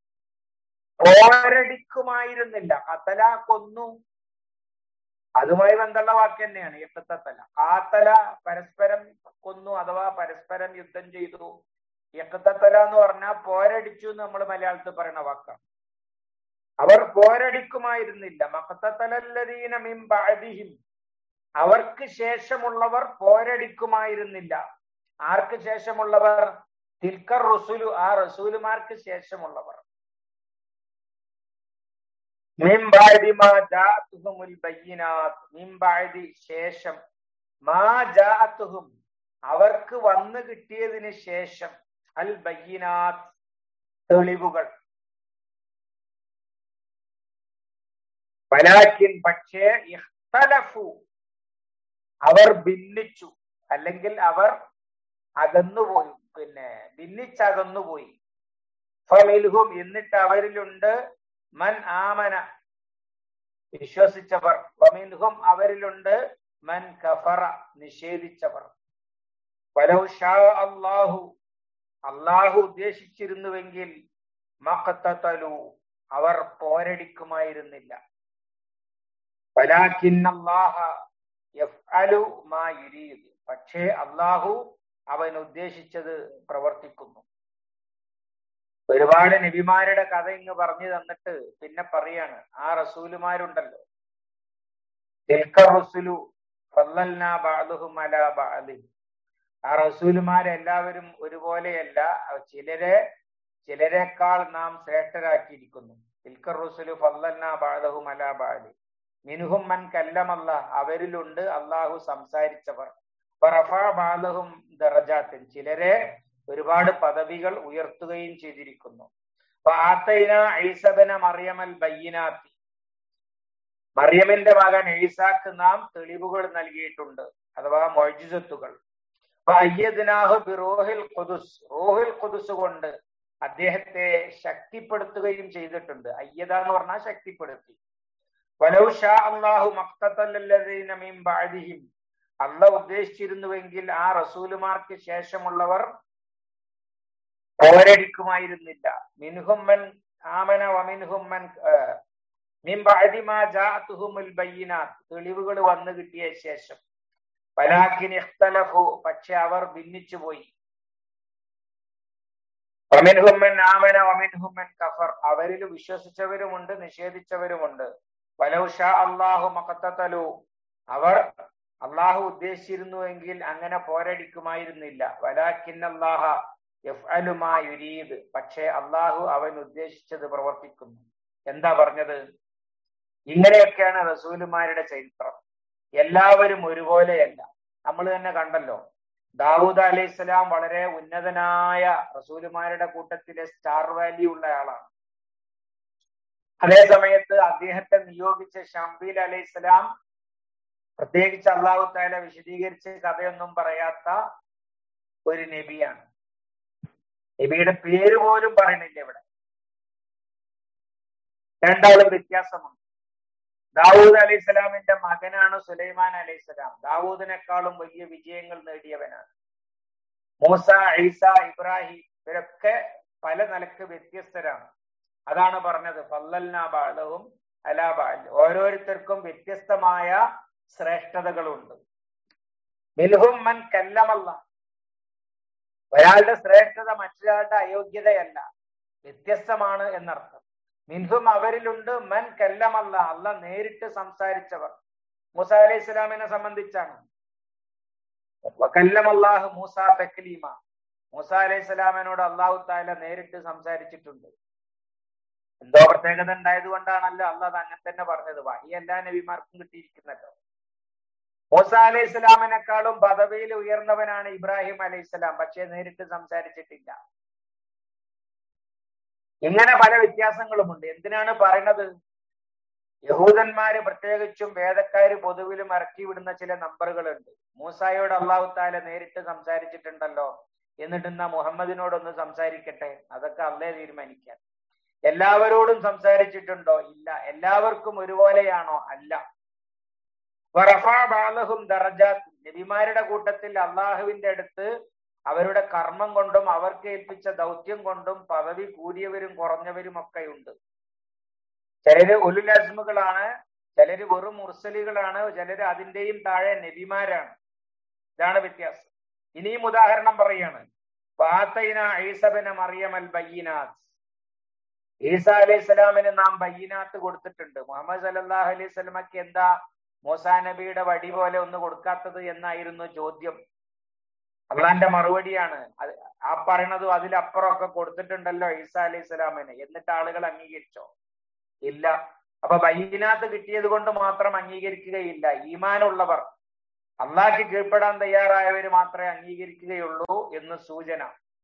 പോരടിക്കുമായിരുന്നില്ല കത്തല കൊന്നു അതുമായി ബന്ധമുള്ള വാക്ക് തന്നെയാണ് ഇഖ്തതല കാത്തല പരസ്പരം കൊന്നു അഥവാ പരസ്പരം യുദ്ധം ചെയ്തു ഇഖ്തതല എന്ന് പറഞ്ഞാൽ പോരടിച്ചു എന്ന് നമ്മൾ മലയാളത്തിൽ പറയുന്ന വാക്കാണ് അവർ പോരടിക്കുമായിരുന്നില്ല മഖ്തതലല്ലദീന മിൻ ബഅദിഹിം അവർക്ക് ശേഷമുള്ളവർ പോരടിക്കുമായിരുന്നില്ല ആർക്ക് ശേഷമുള്ളവർ തിൽക്കർ റസൂലു ആ റസൂലുമാർക്ക് ശേഷമുള്ളവർ ശേഷം മാ ജാഅത്തുഹും അവർക്ക് വന്നു കിട്ടിയതിന് ശേഷം അൽ ബയ്യനാത്ത് തെളിവുകൾ വലാക്കിൻ പക്ഷേ ഇഖ്തലഫു അവർ ഭിന്നിച്ചു അല്ലെങ്കിൽ അവർ അകന്നുപോയി പിന്നെ ഭിന്നിച്ചകന്നുപോയി ഫമിൽഹും എന്നിട്ട് അവരിലുണ്ട് മൻ ആമന വിശ്വസിച്ചവർ വമിൻഹും അവരിലുണ്ട് മൻ കഫറ നിഷേധിച്ചവർ വലൗ ഷാ അള്ളാഹു അള്ളാഹു ഉദ്ദേശിച്ചിരുന്നുവെങ്കിൽ മഖത്തലു അവർ പോരടിക്കുമായിരുന്നില്ല വലാഖിന്നല്ലാഹ യഫ്അലു മാ യുരീദ് പക്ഷേ അള്ളാഹു അവൻ ഉദ്ദേശിച്ചത് പ്രവർത്തിക്കുന്നു ഒരുപാട് നബിമാരുടെ കഥ ഇങ്ങ് പറഞ്ഞു തന്നിട്ട് പിന്നെ പറയാണ് ആ റസൂലുമാരുണ്ടല്ലോ റസുലു ആ റസൂലുമാരെല്ലാവരും ഒരുപോലെയല്ല ചിലരെ ചിലരെക്കാൾ നാം ശ്രേഷ്ഠരാക്കിയിരിക്കുന്നു ഇൽക്കർ റസുലു ഫല്ലന്ന ബാദഹും അലാ ബാലി മിനുഹും മൻ കല്ലമല്ല അവരിലുണ്ട് അള്ളാഹു സംസാരിച്ചവർ ബാലഹും ദറജാത്തിൻ ചിലരെ ഒരുപാട് പദവികൾ ഉയർത്തുകയും ചെയ്തിരിക്കുന്നു ആത്തൈന ഐസബന മറിയമൽ ബയ്യനാത്തി മറിയമിന്റെ മകൻ ഈസാക്ക് നാം തെളിവുകൾ നൽകിയിട്ടുണ്ട് അഥവാ മൊഴിജത്തുകൾ അയ്യദിനാഹു ബിറോഹിൽ ഖുദുസ് റോഹിൽ ഖുദുസ് കൊണ്ട് അദ്ദേഹത്തെ ശക്തിപ്പെടുത്തുകയും ചെയ്തിട്ടുണ്ട് അയ്യത എന്ന് പറഞ്ഞാൽ ശക്തിപ്പെടുത്തി വലൗ ഷാ അള്ളാഹു മക്തല്ലല്ലദീന മിൻ ബഅദിഹിം അല്ല ഉദ്ദേശിച്ചിരുന്നുവെങ്കിൽ ആ റസൂലുമാർക്ക് ശേഷമുള്ളവർ പോരടിക്കുമായിരുന്നില്ല മിൻഹുമ്മൻ ആമന വമിൻഹുമ്മൻ മിൻ ബഅദി മാ ജാഅതുഹുമുൽ ബയ്യിനാത്ത് തെളിവുകൾ വന്നു കിട്ടിയ ശേഷം വലാക്കിൻ ഇഖ്തലഫു പക്ഷെ അവർ ഭിന്നിച്ചുപോയി വമിൻഹുമ്മൻ ആമന വമിൻഹുമ്മൻ കഫർ അവരിൽ വിശ്വസിച്ചവരുമുണ്ട് നിഷേധിച്ചവരുമുണ്ട് വലൗ ഷാ അള്ളാഹു മഖത്തലു അവർ അള്ളാഹു ഉദ്ദേശിച്ചിരുന്നുവെങ്കിൽ അങ്ങനെ പോരടിക്കുമായിരുന്നില്ല വലാഖിന്നല്ലാഹ യഫ്അലുമാ യുരീദ് പക്ഷേ അള്ളാഹു അവൻ ഉദ്ദേശിച്ചത് പ്രവർത്തിക്കുന്നു എന്താ പറഞ്ഞത് ഇങ്ങനെയൊക്കെയാണ് റസൂലുമാരുടെ ചരിത്രം എല്ലാവരും ഒരുപോലെയല്ല നമ്മൾ തന്നെ കണ്ടല്ലോ ദാവൂദ് അലൈഹി സ്വലാം വളരെ ഉന്നതനായ റസൂലുമാരുടെ കൂട്ടത്തിലെ സ്റ്റാർ വാല്യൂ ഉള്ള ആളാണ് അതേ സമയത്ത് അദ്ദേഹത്തെ നിയോഗിച്ച ഷംബീൽ അലൈഹി സ്വലാം പ്രത്യേകിച്ച് അള്ളാഹു താല വിശദീകരിച്ച് കഥയൊന്നും പറയാത്ത ഒരു നബിയാണ് നബിയുടെ പേര് പോലും പറയണില്ല ഇവിടെ രണ്ടാളും വ്യത്യാസമുണ്ട് ദാവൂദ് അലൈഹി സ്വലാമിന്റെ മകനാണ് സുലൈമാൻ അലൈഹി സ്വലാം ദാവൂദിനേക്കാളും വലിയ വിജയങ്ങൾ നേടിയവനാണ് മൂസ ഈസ ഇബ്രാഹിം ഇവരൊക്കെ പല നിലക്ക് വ്യത്യസ്തരാണ് അതാണ് പറഞ്ഞത് ഫല്ലൽന ബാലവും അലാ ബാൽ ഓരോരുത്തർക്കും വ്യത്യസ്തമായ ശ്രേഷ്ഠതകളുണ്ട് മിൽഹും മൻ കല്ലമല്ല ഒരാളുടെ ശ്രേഷ്ഠത മറ്റൊരാളുടെ അയോഗ്യതയല്ല വ്യത്യസ്തമാണ് എന്നർത്ഥം മിൻഹും അവരിലുണ്ട് മൻ കല്ലമല്ല അല്ല നേരിട്ട് സംസാരിച്ചവർ മൂസ അലൈഹി ഇസ്ലാമിനെ സംബന്ധിച്ചാണ് കല്ലമല്ലാഹ് മൂസ തക്ലീമ മൂസ അലൈഹി സ്വലാമിനോട് അള്ളാഹു താല നേരിട്ട് സംസാരിച്ചിട്ടുണ്ട് എന്തോ പ്രത്യേകത ഉണ്ടായത് കൊണ്ടാണല്ലോ അള്ളാഹ് അങ്ങനെ തന്നെ പറഞ്ഞത് വഹി എല്ലാ നബിമാർക്കും കിട്ടിയിരിക്കുന്നല്ലോ മൂസ അലൈഹി സ്വലാമിനെക്കാളും പദവിയിൽ ഉയർന്നവനാണ് ഇബ്രാഹിം അലൈഹി സ്വലാം പക്ഷെ നേരിട്ട് സംസാരിച്ചിട്ടില്ല ഇങ്ങനെ പല വ്യത്യാസങ്ങളുമുണ്ട് എന്തിനാണ് പറയുന്നത് യഹൂദന്മാര് പ്രത്യേകിച്ചും വേദക്കാര് പൊതുവിലും ഇറക്കി വിടുന്ന ചില നമ്പറുകളുണ്ട് മൂസായോട് അള്ളാഹു താല നേരിട്ട് സംസാരിച്ചിട്ടുണ്ടല്ലോ എന്നിട്ട് എന്നാ മുഹമ്മദിനോടൊന്ന് സംസാരിക്കട്ടെ അതൊക്കെ അള്ളേ തീരുമാനിക്കാൻ എല്ലാവരോടും സംസാരിച്ചിട്ടുണ്ടോ ഇല്ല എല്ലാവർക്കും ഒരുപോലെയാണോ അല്ല ബാലഹും ദറജാത്ത് നബിമാരുടെ കൂട്ടത്തിൽ അള്ളാഹുവിന്റെ അടുത്ത് അവരുടെ കർമ്മം കൊണ്ടും അവർക്ക് ഏൽപ്പിച്ച ദൗത്യം കൊണ്ടും പദവി കൂടിയവരും കുറഞ്ഞവരും ഒക്കെ ഉണ്ട് ചിലര് ഉലുലസ്മുകളാണ് ചിലര് വെറും മുർസലികളാണ് ചിലര് അതിന്റെയും താഴെ നബിമാരാണ് ഇതാണ് വ്യത്യാസം ഇനിയും ഉദാഹരണം പറയാണ് ഫാത്തൈന ഐസബിന മറിയമൽ ബയ്യനാത്ത് ഈസ അലൈഹി സ്വലാമിന് നാം ബയ്യനാത്ത് കൊടുത്തിട്ടുണ്ട് മുഹമ്മദ് സല്ലാഹു അലൈഹി സ്വലമക്ക് എന്താ മൂസാ നബിയുടെ വടി പോലെ ഒന്ന് കൊടുക്കാത്തത് എന്നായിരുന്നു ചോദ്യം അള്ളാന്റെ മറുപടിയാണ് അത് ആ പറയണതും അതിലപ്പുറമൊക്കെ കൊടുത്തിട്ടുണ്ടല്ലോ ഈസ അലൈഹി സ്വലാമിന് എന്നിട്ട് ആളുകൾ അംഗീകരിച്ചോ ഇല്ല അപ്പൊ ബയ്യനാത്ത് കിട്ടിയത് കൊണ്ട് മാത്രം അംഗീകരിക്കുകയില്ല ഈമാനുള്ളവർ അള്ളാഹ്ക്ക് കീഴ്പ്പെടാൻ തയ്യാറായവർ മാത്രമേ അംഗീകരിക്കുകയുള്ളൂ എന്ന് സൂചന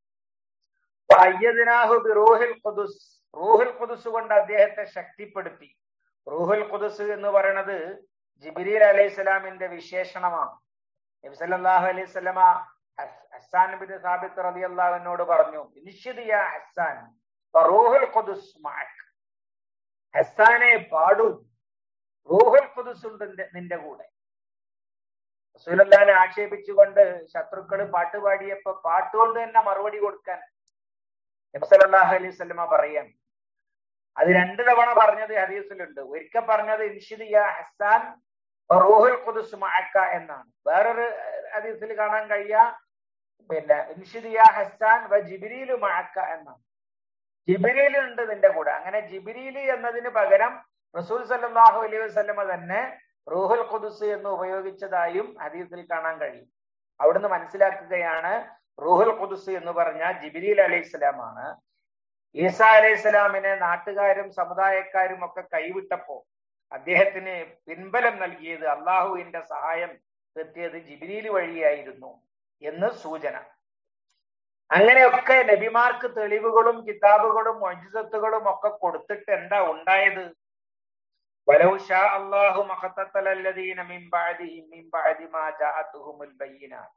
റൂഹിൽ ഖുദുസ് റൂഹുൽ ഖുദുസ് കൊണ്ട് അദ്ദേഹത്തെ ശക്തിപ്പെടുത്തി റൂഹുൽ ഖുദുസ് എന്ന് പറയുന്നത് ജിബിരിൽ അലൈഹി സ്വലാമിന്റെ വിശേഷണമാണ് നബിസല്ലാഹു അലൈഹി സ്വലമ ഹസ്സാൻ ബിൻ സാബിത്ത് റലി അള്ളാഹുവിനോട് പറഞ്ഞു നിശ്ചിതിയ ഹസ്സാൻ റൂഹുൽ ഖുദുസ് മഅക് ഹസ്സാനെ പാടൂ റൂഹുൽ ഖുദുസ് ഉണ്ട് നിന്റെ കൂടെ റസൂലല്ലാനെ ആക്ഷേപിച്ചുകൊണ്ട് ശത്രുക്കൾ പാട്ട് പാടിയപ്പോ പാട്ടുകൊണ്ട് തന്നെ മറുപടി കൊടുക്കാൻ നബ്സലാഹു അലൈഹി സ്വലമ പറയാൻ അത് രണ്ടു തവണ പറഞ്ഞത് ഹദീസിലുണ്ട് ഒരിക്കൽ പറഞ്ഞത് ഇൻഷിദിയ ഹസാൻ റൂഹുൽ ഖുദുസ് മഅക്ക എന്നാണ് വേറൊരു ഹദീസിൽ കാണാൻ കഴിയ പിന്നെ ഇൻഷിദിയ ഹസാൻ വ ജിബിരിലു മഅക്ക എന്നാണ് ജിബിരിയിൽ ഉണ്ട് നിന്റെ കൂടെ അങ്ങനെ ജിബിരിയിൽ എന്നതിന് പകരം റസൂൽ സല്ലാഹു അലൈഹി വസ്ലമ തന്നെ റൂഹുൽ ഖുദുസ് എന്ന് ഉപയോഗിച്ചതായും ഹദീസിൽ കാണാൻ കഴിയും അവിടുന്ന് മനസ്സിലാക്കുകയാണ് റൂഹുൽ ഖുദുസ് എന്ന് പറഞ്ഞ ജിബിരിൽ അലൈഹി സ്വലാമാണ് ഈസ അലൈഹി സ്വലാമിനെ നാട്ടുകാരും സമുദായക്കാരും ഒക്കെ കൈവിട്ടപ്പോ അദ്ദേഹത്തിന് പിൻബലം നൽകിയത് അള്ളാഹുവിന്റെ സഹായം എത്തിയത് ജിബിരിൽ വഴിയായിരുന്നു എന്ന് സൂചന അങ്ങനെയൊക്കെ നബിമാർക്ക് തെളിവുകളും കിതാബുകളും മൊജിസത്തുകളും ഒക്കെ കൊടുത്തിട്ട് എന്താ ഉണ്ടായത് ولو شاء الله ما اقتتل الذين من بعدهم من بعد ما جاءتهم البينات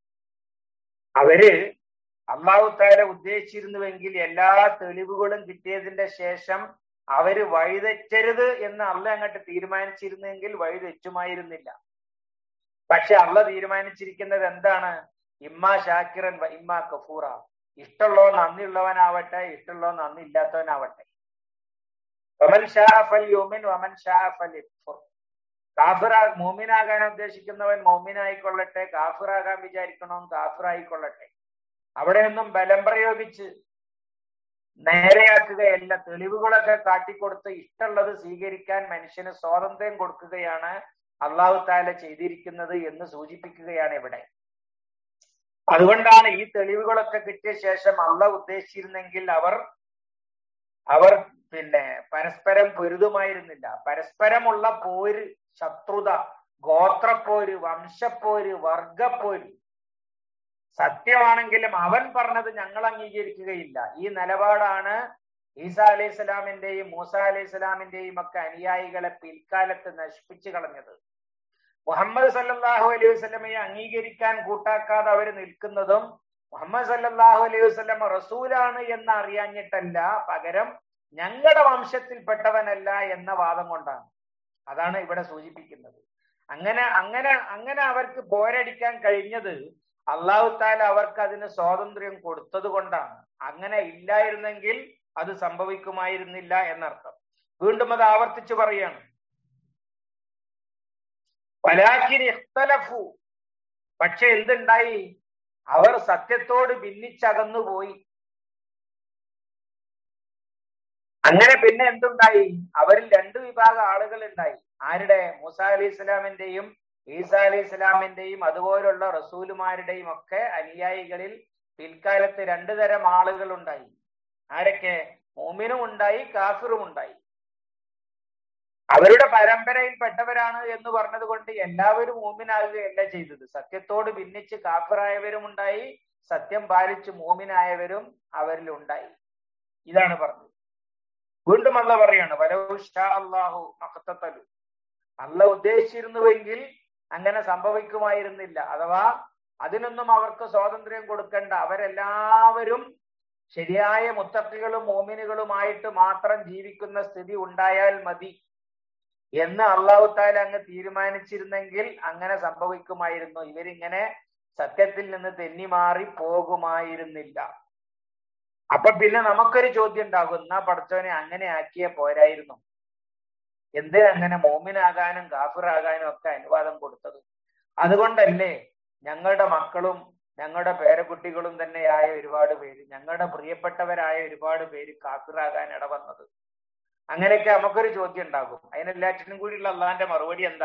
അവര് അള്ളാഹു താല ഉദ്ദേശിച്ചിരുന്നുവെങ്കിൽ എല്ലാ തെളിവുകളും കിട്ടിയതിന്റെ ശേഷം അവര് വഴിതെറ്റരുത് എന്ന് അള്ള അങ്ങോട്ട് തീരുമാനിച്ചിരുന്നെങ്കിൽ വഴിതെറ്റുമായിരുന്നില്ല പക്ഷെ അള്ള തീരുമാനിച്ചിരിക്കുന്നത് എന്താണ് ഇമ്മ ഷാക്കിറൻ ഇമ്മ കഫൂറ ഇഷ്ടമുള്ളോ നന്ദിയുള്ളവനാവട്ടെ ഇഷ്ടമുള്ളോ നന്ദി ഇല്ലാത്തവനാവട്ടെ വമൻ ഷാഫൽ യുമിൻ വമൻ ഷാഫൽ കാഫിറ മോമിനാകാൻ ഉദ്ദേശിക്കുന്നവൻ മോമിനായിക്കൊള്ളട്ടെ കാഫിറാകാൻ വിചാരിക്കണോ കാഫിറായിക്കൊള്ളട്ടെ അവിടെയൊന്നും ബലം പ്രയോഗിച്ച് നേരെയാക്കുകയല്ല തെളിവുകളൊക്കെ കാട്ടിക്കൊടുത്ത് ഇഷ്ടമുള്ളത് സ്വീകരിക്കാൻ മനുഷ്യന് സ്വാതന്ത്ര്യം കൊടുക്കുകയാണ് അള്ളാഹു താല ചെയ്തിരിക്കുന്നത് എന്ന് സൂചിപ്പിക്കുകയാണ് ഇവിടെ അതുകൊണ്ടാണ് ഈ തെളിവുകളൊക്കെ കിട്ടിയ ശേഷം അള്ളാഹ് ഉദ്ദേശിച്ചിരുന്നെങ്കിൽ അവർ അവർ പിന്നെ പരസ്പരം പൊരുതുമായിരുന്നില്ല പരസ്പരമുള്ള പോര് ശത്രുത ഗോത്രപ്പോര് വംശപ്പോര് വർഗപ്പോര് സത്യമാണെങ്കിലും അവൻ പറഞ്ഞത് ഞങ്ങൾ അംഗീകരിക്കുകയില്ല ഈ നിലപാടാണ് ഈസ അലൈഹി സ്വലാമിന്റെയും മൂസ അലൈഹി സ്വലാമിന്റെയും ഒക്കെ അനുയായികളെ പിൽക്കാലത്ത് നശിപ്പിച്ചു കളഞ്ഞത് മുഹമ്മദ് സല്ലാഹു അലൈഹി വസ്ലമയെ അംഗീകരിക്കാൻ കൂട്ടാക്കാതെ അവർ നിൽക്കുന്നതും മുഹമ്മദ് സല്ലാഹു അലൈഹി വസ്ലമ റസൂലാണ് എന്ന് അറിയാഞ്ഞിട്ടല്ല പകരം ഞങ്ങളുടെ വംശത്തിൽപ്പെട്ടവനല്ല എന്ന വാദം കൊണ്ടാണ് അതാണ് ഇവിടെ സൂചിപ്പിക്കുന്നത് അങ്ങനെ അങ്ങനെ അങ്ങനെ അവർക്ക് പോരടിക്കാൻ കഴിഞ്ഞത് അള്ളാഹു താല അവർക്ക് അതിന് സ്വാതന്ത്ര്യം കൊടുത്തത് കൊണ്ടാണ് അങ്ങനെ ഇല്ലായിരുന്നെങ്കിൽ അത് സംഭവിക്കുമായിരുന്നില്ല എന്നർത്ഥം വീണ്ടും അത് ആവർത്തിച്ചു പറയാണ് പലാക്കിന് ഇഖ്തലഫു പക്ഷെ എന്തുണ്ടായി അവർ സത്യത്തോട് ഭിന്നിച്ചകന്നുപോയി അങ്ങനെ പിന്നെ എന്തുണ്ടായി അവരിൽ രണ്ട് വിഭാഗം ആളുകൾ ഉണ്ടായി ആരുടെ മൂസ അലി ഇസ്ലാമിന്റെയും ഈസ അലി ഇസ്ലാമിന്റെയും അതുപോലുള്ള റസൂലുമാരുടെയും ഒക്കെ അനുയായികളിൽ പിൽക്കാലത്ത് രണ്ടു തരം ആളുകൾ ഉണ്ടായി ആരൊക്കെ മോമിനും ഉണ്ടായി കാഫിറും ഉണ്ടായി അവരുടെ പരമ്പരയിൽപ്പെട്ടവരാണ് എന്ന് പറഞ്ഞത് കൊണ്ട് എല്ലാവരും മൂമിനാകുകയല്ല ചെയ്തത് സത്യത്തോട് ഭിന്നിച്ച് കാഫിറായവരും ഉണ്ടായി സത്യം പാലിച്ച് മൂമിനായവരും അവരിൽ ഉണ്ടായി ഇതാണ് പറഞ്ഞത് വീണ്ടും അല്ല പറയാണ് അള്ളാഹു മഹത്തലു അല്ല ഉദ്ദേശിച്ചിരുന്നുവെങ്കിൽ അങ്ങനെ സംഭവിക്കുമായിരുന്നില്ല അഥവാ അതിനൊന്നും അവർക്ക് സ്വാതന്ത്ര്യം കൊടുക്കേണ്ട അവരെല്ലാവരും ശരിയായ മുത്തക്കികളും മോമിനുകളുമായിട്ട് മാത്രം ജീവിക്കുന്ന സ്ഥിതി ഉണ്ടായാൽ മതി എന്ന് അള്ളാഹു താല അങ്ങ് തീരുമാനിച്ചിരുന്നെങ്കിൽ അങ്ങനെ സംഭവിക്കുമായിരുന്നു ഇവരിങ്ങനെ സത്യത്തിൽ നിന്ന് തെന്നിമാറി പോകുമായിരുന്നില്ല അപ്പൊ പിന്നെ നമുക്കൊരു ചോദ്യം ഉണ്ടാകും എന്നാ പഠിച്ചവനെ അങ്ങനെ ആക്കിയ പോരായിരുന്നു എന്ത് അങ്ങനെ മോമിനാകാനും കാഫിറാകാനും ഒക്കെ അനുവാദം കൊടുത്തത് അതുകൊണ്ടല്ലേ ഞങ്ങളുടെ മക്കളും ഞങ്ങളുടെ പേരക്കുട്ടികളും തന്നെയായ ഒരുപാട് പേര് ഞങ്ങളുടെ പ്രിയപ്പെട്ടവരായ ഒരുപാട് പേര് കാഫിറാകാൻ ഇടവന്നത് അങ്ങനെയൊക്കെ നമുക്കൊരു ചോദ്യം ഉണ്ടാകും അതിനെല്ലാറ്റിനും കൂടിയുള്ള അള്ളാന്റെ മറുപടി എന്താ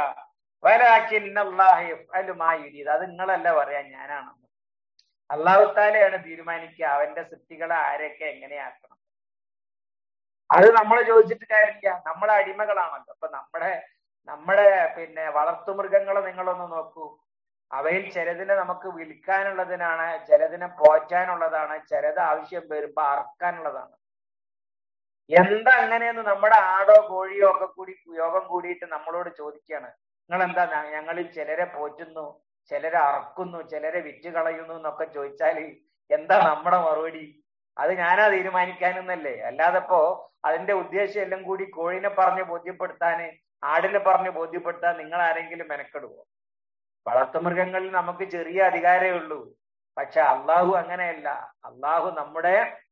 വലാഖിന്നുരീത് അത് നിങ്ങളല്ല പറയാ ഞാനാണെന്ന് അള്ളാഹുത്താലയാണ് തീരുമാനിക്കുക അവന്റെ സൃഷ്ടികളെ ആരെയൊക്കെ എങ്ങനെയാക്കണം അത് നമ്മൾ ചോദിച്ചിട്ട് കാര്യമില്ല നമ്മളെ അടിമകളാണല്ലോ അപ്പൊ നമ്മുടെ നമ്മുടെ പിന്നെ വളർത്തുമൃഗങ്ങളെ നിങ്ങളൊന്ന് നോക്കൂ അവയിൽ ചിലതിനെ നമുക്ക് വിൽക്കാനുള്ളതിനാണ് ചിലതിനെ പോറ്റാനുള്ളതാണ് ചിലത് ആവശ്യം വരുമ്പോ അറക്കാനുള്ളതാണ് എന്താ അങ്ങനെയെന്ന് നമ്മുടെ ആടോ കോഴിയോ ഒക്കെ കൂടി യോഗം കൂടിയിട്ട് നമ്മളോട് ചോദിക്കുകയാണ് നിങ്ങൾ എന്താ ഞങ്ങളിൽ ചിലരെ പോറ്റുന്നു ചിലരെ അറക്കുന്നു ചിലരെ വിറ്റ് കളയുന്നു എന്നൊക്കെ ചോദിച്ചാൽ എന്താ നമ്മുടെ മറുപടി അത് ഞാനാ തീരുമാനിക്കാനെന്നല്ലേ അല്ലാതെപ്പോ അതിന്റെ ഉദ്ദേശം എല്ലാം കൂടി കോഴിനെ പറഞ്ഞ് ബോധ്യപ്പെടുത്താന് ആടിനെ പറഞ്ഞ് ബോധ്യപ്പെടുത്താൻ നിങ്ങൾ ആരെങ്കിലും മെനക്കെടുവോ വളർത്തുമൃഗങ്ങളിൽ നമുക്ക് ചെറിയ അധികാരമേ ഉള്ളൂ പക്ഷെ അള്ളാഹു അങ്ങനെയല്ല അള്ളാഹു നമ്മുടെ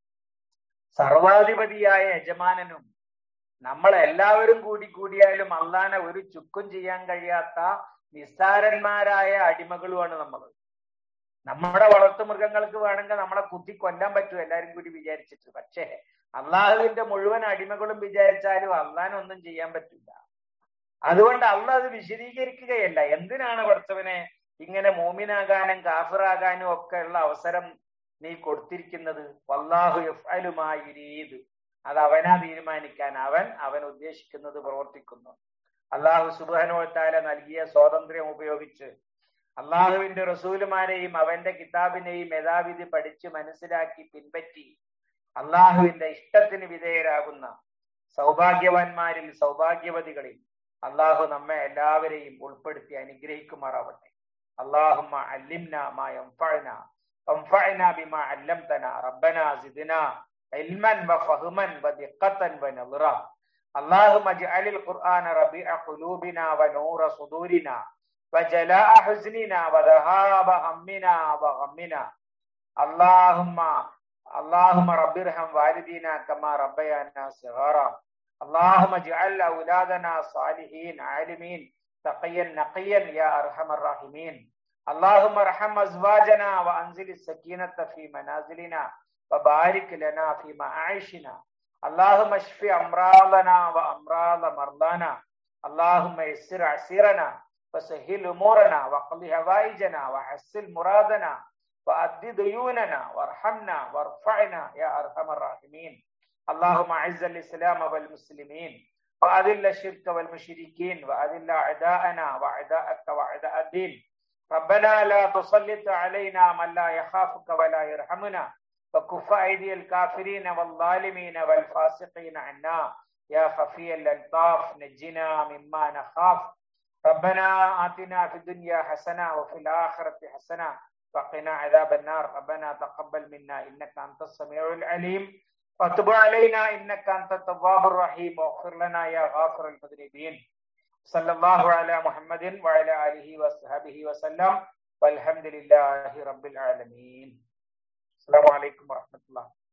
സർവാധിപതിയായ യജമാനനും നമ്മൾ എല്ലാവരും കൂടി കൂടിയാലും അള്ളാനെ ഒരു ചുക്കും ചെയ്യാൻ കഴിയാത്ത നിസ്സാരന്മാരായ അടിമകളുമാണ് നമ്മൾ നമ്മുടെ വളർത്തുമൃഗങ്ങൾക്ക് വേണമെങ്കിൽ നമ്മളെ കുത്തി കൊല്ലാൻ പറ്റും എല്ലാരും കൂടി വിചാരിച്ചിട്ട് പക്ഷേ അള്ളാഹുവിന്റെ മുഴുവൻ അടിമകളും വിചാരിച്ചാലും അള്ളാനൊന്നും ചെയ്യാൻ പറ്റില്ല അതുകൊണ്ട് അള്ളാഹ് അത് വിശദീകരിക്കുകയല്ല എന്തിനാണ് പഠിച്ചവനെ ഇങ്ങനെ മോമിനാകാനും കാഫിറാകാനും ഒക്കെ ഉള്ള അവസരം നീ കൊടുത്തിരിക്കുന്നത് വല്ലാഹു യുഫ്അലുമായിരീത് അത് അവനാ തീരുമാനിക്കാൻ അവൻ അവൻ ഉദ്ദേശിക്കുന്നത് പ്രവർത്തിക്കുന്നു അള്ളാഹു സുബാനോത്താല നൽകിയ സ്വാതന്ത്ര്യം ഉപയോഗിച്ച് അള്ളാഹുവിന്റെ റസൂലുമാരെയും അവന്റെ കിതാബിനെയും യഥാവിധി പഠിച്ച് മനസ്സിലാക്കി പിൻപറ്റി അള്ളാഹുവിന്റെ ഇഷ്ടത്തിന് വിധേയരാകുന്ന സൗഭാഗ്യവാന്മാരിൽ സൗഭാഗ്യവതികളിൽ അള്ളാഹു നമ്മെ എല്ലാവരെയും ഉൾപ്പെടുത്തി അനുഗ്രഹിക്കുമാറാവട്ടെ അള്ളാഹുമ്മ അല്ലിംന മാ യൻഫഅന وانفعنا بما علمتنا ربنا زدنا علما وفهما ودقة ونظرا اللهم اجعل القرآن ربيع قلوبنا ونور صدورنا وجلاء حزننا وذهاب همنا وغمنا اللهم اللهم رب ارحم والدينا كما ربيانا صغارا اللهم اجعل اولادنا صالحين عالمين تقيا نقيا يا ارحم الراحمين اللهم ارحم ازواجنا وانزل السكينه في منازلنا وبارك لنا في معاشنا اللهم اشف امراضنا وامراض مرضانا اللهم يسر عسيرنا وسهل امورنا وقض هوائجنا وحسن مرادنا وأد ديوننا وارحمنا وارفعنا يا ارحم الراحمين اللهم اعز الاسلام والمسلمين واذل الشرك والمشركين واذل اعداءنا واعداءك واعداء الدين ربنا لا تسلط علينا من لا يخافك ولا يرحمنا وكف ايدي الكافرين والظالمين والفاسقين عنا يا خفي الالطاف نجنا مما نخاف ربنا آتنا في الدنيا حسنة وفي الآخرة حسنة وقنا عذاب النار ربنا تقبل منا إنك أنت السميع العليم وتب علينا إنك أنت التواب الرحيم واغفر لنا يا غافر المذنبين صلى الله على محمد وعلى آله وصحبه وسلم والحمد لله رب العالمين السلام عليكم ورحمة الله